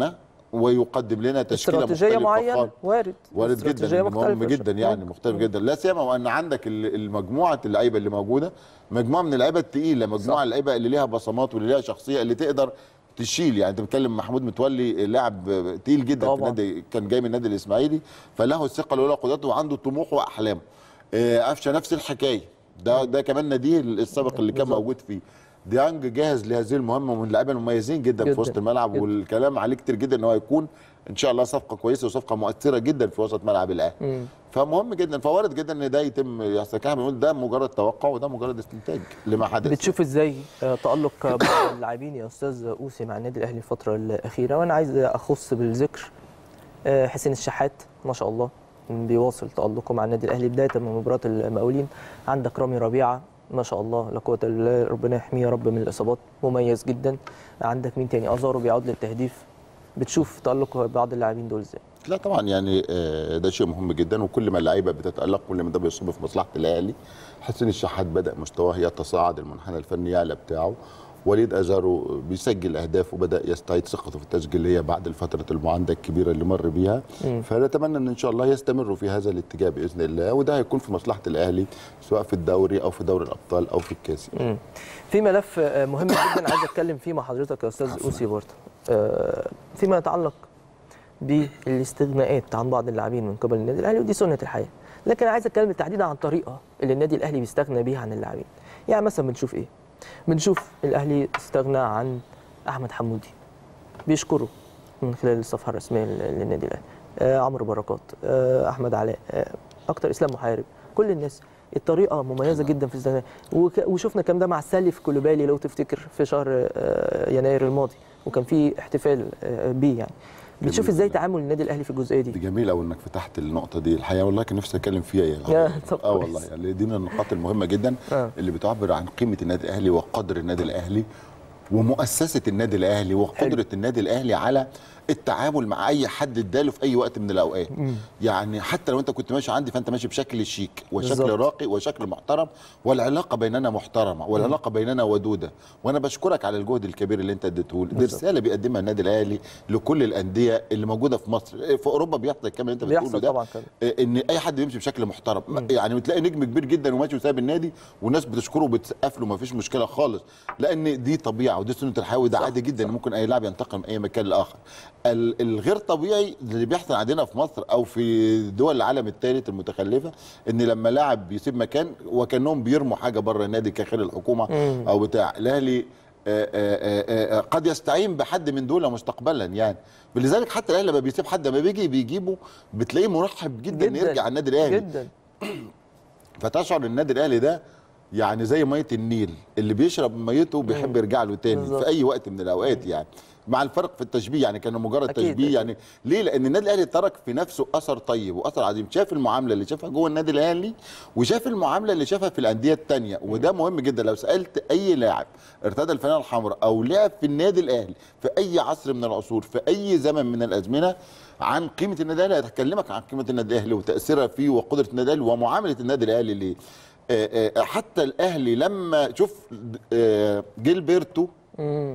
ويقدم لنا تشكيله استراتيجيه مختلفة معينه خالص. وارد وارد استراتيجية جدا مهم مختلفة. جدا يعني ممكن. مختلف جدا لا سيما وان عندك ال- المجموعه اللعيبه اللي موجوده مجموعه من اللعيبه الثقيله مجموعه صح. اللعيبه اللي ليها بصمات واللي ليها شخصيه اللي تقدر تشيل يعني انت بتتكلم محمود متولي لاعب تقيل جدا في طبعاً. النادي كان جاي من النادي الاسماعيلي فله الثقه وله قدراته وعنده طموح واحلام آه، قفشه نفس الحكايه ده ده كمان ناديه السابق اللي كان بالظبط. موجود فيه ديانج جاهز لهذه المهمه ومن اللعيبه المميزين جدا, جداً. في وسط الملعب جداً. والكلام عليه كتير جدا ان هو يكون ان شاء الله صفقه كويسه وصفقه مؤثره جدا في وسط ملعب الاهلي مم. فمهم جدا فوارد جدا ان ده يتم يحصل كده بنقول ده مجرد توقع وده مجرد استنتاج لما حدث بتشوف ازاي آه، تالق بعض اللاعبين يا استاذ اوسي مع النادي الاهلي الفتره الاخيره وانا عايز اخص بالذكر آه، حسين الشحات ما شاء الله بيواصل تالقه مع النادي الاهلي بدايه من مباراه المقاولين عندك رامي ربيعه ما شاء الله لا قوه الا بالله ربنا يحميه يا رب من الاصابات مميز جدا عندك مين تاني ازارو بيعود للتهديف بتشوف تالق بعض اللاعبين دول ازاي لا طبعا يعني آه، ده شيء مهم جدا وكل ما اللعيبه بتتالق كل ما ده بيصب في مصلحه الاهلي حسين الشحات بدا مستواه يتصاعد المنحنى الفني يعلى بتاعه وليد ازارو بيسجل اهداف وبدا يستعيد ثقته في التسجيليه بعد الفتره المعانده الكبيره اللي مر بيها مم. فنتمنى ان ان شاء الله يستمروا في هذا الاتجاه باذن الله وده هيكون في مصلحه الاهلي سواء في الدوري او في دوري الابطال او في الكاس مم. في ملف آه، مهم جدا عايز اتكلم فيه مع حضرتك يا استاذ اوسي برضه آه، فيما يتعلق بالاستغناءات عن بعض اللاعبين من قبل النادي الاهلي ودي سنه الحياه لكن عايز اتكلم بالتحديد عن الطريقه اللي النادي الاهلي بيستغنى بيها عن اللاعبين يعني مثلا بنشوف ايه بنشوف الاهلي استغنى عن احمد حمودي بيشكره من خلال الصفحه الرسميه لل- للنادي الاهلي آه عمرو بركات آه احمد علاء آه اكتر اسلام محارب كل الناس الطريقه مميزه جدا في الاستغناء وك- وشفنا الكلام ده مع سالف كولوبالي لو تفتكر في شهر آه يناير الماضي وكان في احتفال آه بيه يعني بتشوف جميل ازاي جداً. تعامل النادي الاهلي في الجزئيه دي دي جميل قوي انك فتحت النقطه دي الحقيقه والله كان نفسي اتكلم فيها يا، يعني طب اه كويس. والله يعني دي من النقاط المهمه جدا آه. اللي بتعبر عن قيمه النادي الاهلي وقدر النادي الاهلي ومؤسسه النادي الاهلي وقدره النادي الاهلي على التعامل مع اي حد اداله في اي وقت من الاوقات يعني حتى لو انت كنت ماشي عندي فانت ماشي بشكل شيك وشكل بالظبط. راقي وشكل محترم والعلاقه بيننا محترمه والعلاقه بيننا ودوده وانا بشكرك على الجهد الكبير اللي انت اديته لي دي بالظبط. رساله بيقدمها النادي الاهلي لكل الانديه اللي موجوده في مصر في اوروبا بيحصل الكلام اللي انت بتقوله بيحصل ده طبعا كده ان اي حد بيمشي بشكل محترم يعني بتلاقي نجم كبير جدا وماشي وساب النادي والناس بتشكره وبتسقف له ما فيش مشكله خالص لان دي طبيعه ودي سنه الحياه وده صح، عادي جدا ممكن اي لاعب ينتقل من اي مكان لاخر ال- الغير طبيعي اللي بيحصل عندنا في مصر او في دول العالم الثالث المتخلفه ان لما لاعب بيسيب مكان وكانهم بيرموا حاجه بره النادي كخير الحكومه مم. او بتاع الاهلي آه، آه، آه، آه، قد يستعين بحد من دول مستقبلا يعني لذلك حتى الاهلي لما بيسيب حد لما بيجي بيجيبه بتلاقيه مرحب جدا, جداً. يرجع النادي الاهلي جدا فتشعر النادي الاهلي ده يعني زي ميه النيل اللي بيشرب ميته بيحب يرجع له تاني بالظبط. في اي وقت من الاوقات يعني مع الفرق في التشبيه يعني كان مجرد أكيد، تشبيه أكيد. يعني ليه لان النادي الاهلي ترك في نفسه اثر طيب واثر عظيم شاف المعامله اللي شافها جوه النادي الاهلي وشاف المعامله اللي شافها في الانديه الثانيه وده مهم جدا لو سالت اي لاعب ارتدى الفانله الحمراء او لعب في النادي الاهلي في اي عصر من العصور في اي زمن من الازمنه عن قيمه النادي الاهلي هتكلمك عن قيمه النادي الاهلي وتاثيرها فيه وقدره النادي الاهلي ومعامله النادي الاهلي ليه آه، آه، حتى الاهلي لما شوف آه، جيلبرتو مم.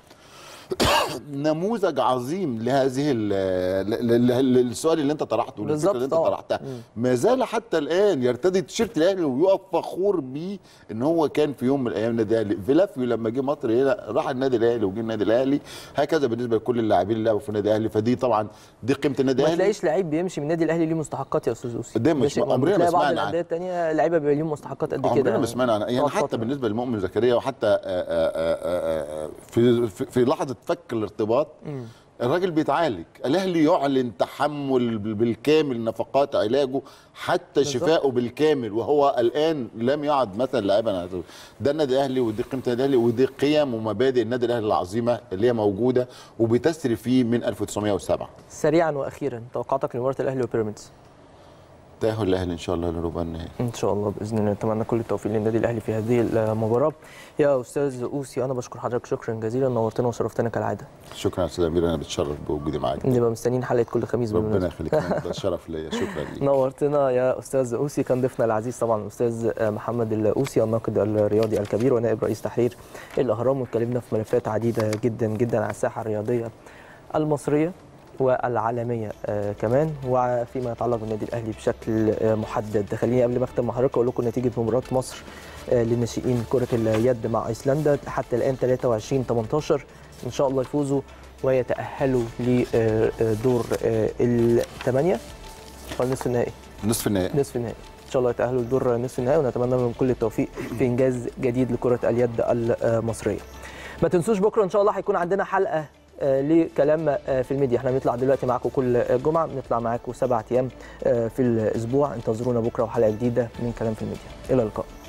نموذج عظيم لهذه ال- ل- ل- ل- السؤال اللي انت طرحته بالظبط الفكره اللي انت طبعا. طرحتها ما زال حتى الان يرتدي تيشيرت الاهلي ويقف فخور بيه ان هو كان في يوم من الايام النادي الاهلي فيلافيو لما جه مصر هنا راح النادي الاهلي وجه النادي الاهلي هكذا بالنسبه لكل اللاعبين اللي لعبوا في النادي الاهلي فدي طبعا دي قيمه النادي ما الاهلي تلاقيش لعيب بيمشي من النادي الاهلي ليه مستحقات يا استاذ اوسي ده مش- شيء مهم. عمرنا ما تلاقي بعض سمعنا عن- الانديه الثانيه لعيبه بيبقى ليهم مستحقات قد كده عمرنا ما سمعنا عنها يعني تقعد حتى فترة. بالنسبه لمؤمن زكريا وحتى آه، آه، آه، آه، في في- في لحظه فك الارتباط الراجل بيتعالج الاهلي يعلن تحمل بالكامل نفقات علاجه حتى شفائه بالكامل وهو الان لم يعد مثلا لاعبا على طول. ده النادي الاهلي ودي قيمه النادي الاهلي ودي قيم ومبادئ النادي الاهلي العظيمه اللي هي موجوده وبتسري فيه من 1907 سريعا واخيرا توقعاتك لمباراه الاهلي وبيراميدز تاهل الاهلي ان شاء الله لربع النهائي ان شاء الله باذن الله نتمنى كل التوفيق للنادي الاهلي في هذه المباراه يا استاذ اوسي انا بشكر حضرتك شكرا جزيلا نورتنا وشرفتنا كالعاده شكرا يا استاذ امير انا بتشرف بوجودي معاك نبقى مستنيين حلقه كل خميس ربنا بالمناسبه يخليك ده شرف ليا شكرا ليك نورتنا يا استاذ اوسي كان ضيفنا العزيز طبعا الاستاذ محمد الاوسي الناقد الرياضي الكبير ونائب رئيس تحرير الاهرام واتكلمنا في ملفات عديده جدا جدا على الساحه الرياضيه المصريه والعالميه آه، كمان وفيما يتعلق بالنادي الاهلي بشكل آه، محدد خليني قبل ما اختم مع حضرتك اقول لكم نتيجه مباراه مصر آه، للناشئين كره اليد مع ايسلندا حتى الان 23 18 ان شاء الله يفوزوا ويتاهلوا لدور الثمانيه ولا نصف النهائي نصف النهائي نصف النهائي ان شاء الله يتاهلوا لدور نصف النهائي ونتمنى لهم كل التوفيق في انجاز جديد لكره اليد المصريه ما تنسوش بكره ان شاء الله هيكون عندنا حلقه آه، لكلام آه، في الميديا احنا بنطلع دلوقتي معاكم كل آه، جمعه بنطلع معاكم سبعة ايام آه، في الاسبوع انتظرونا بكره وحلقه جديده من كلام في الميديا الى اللقاء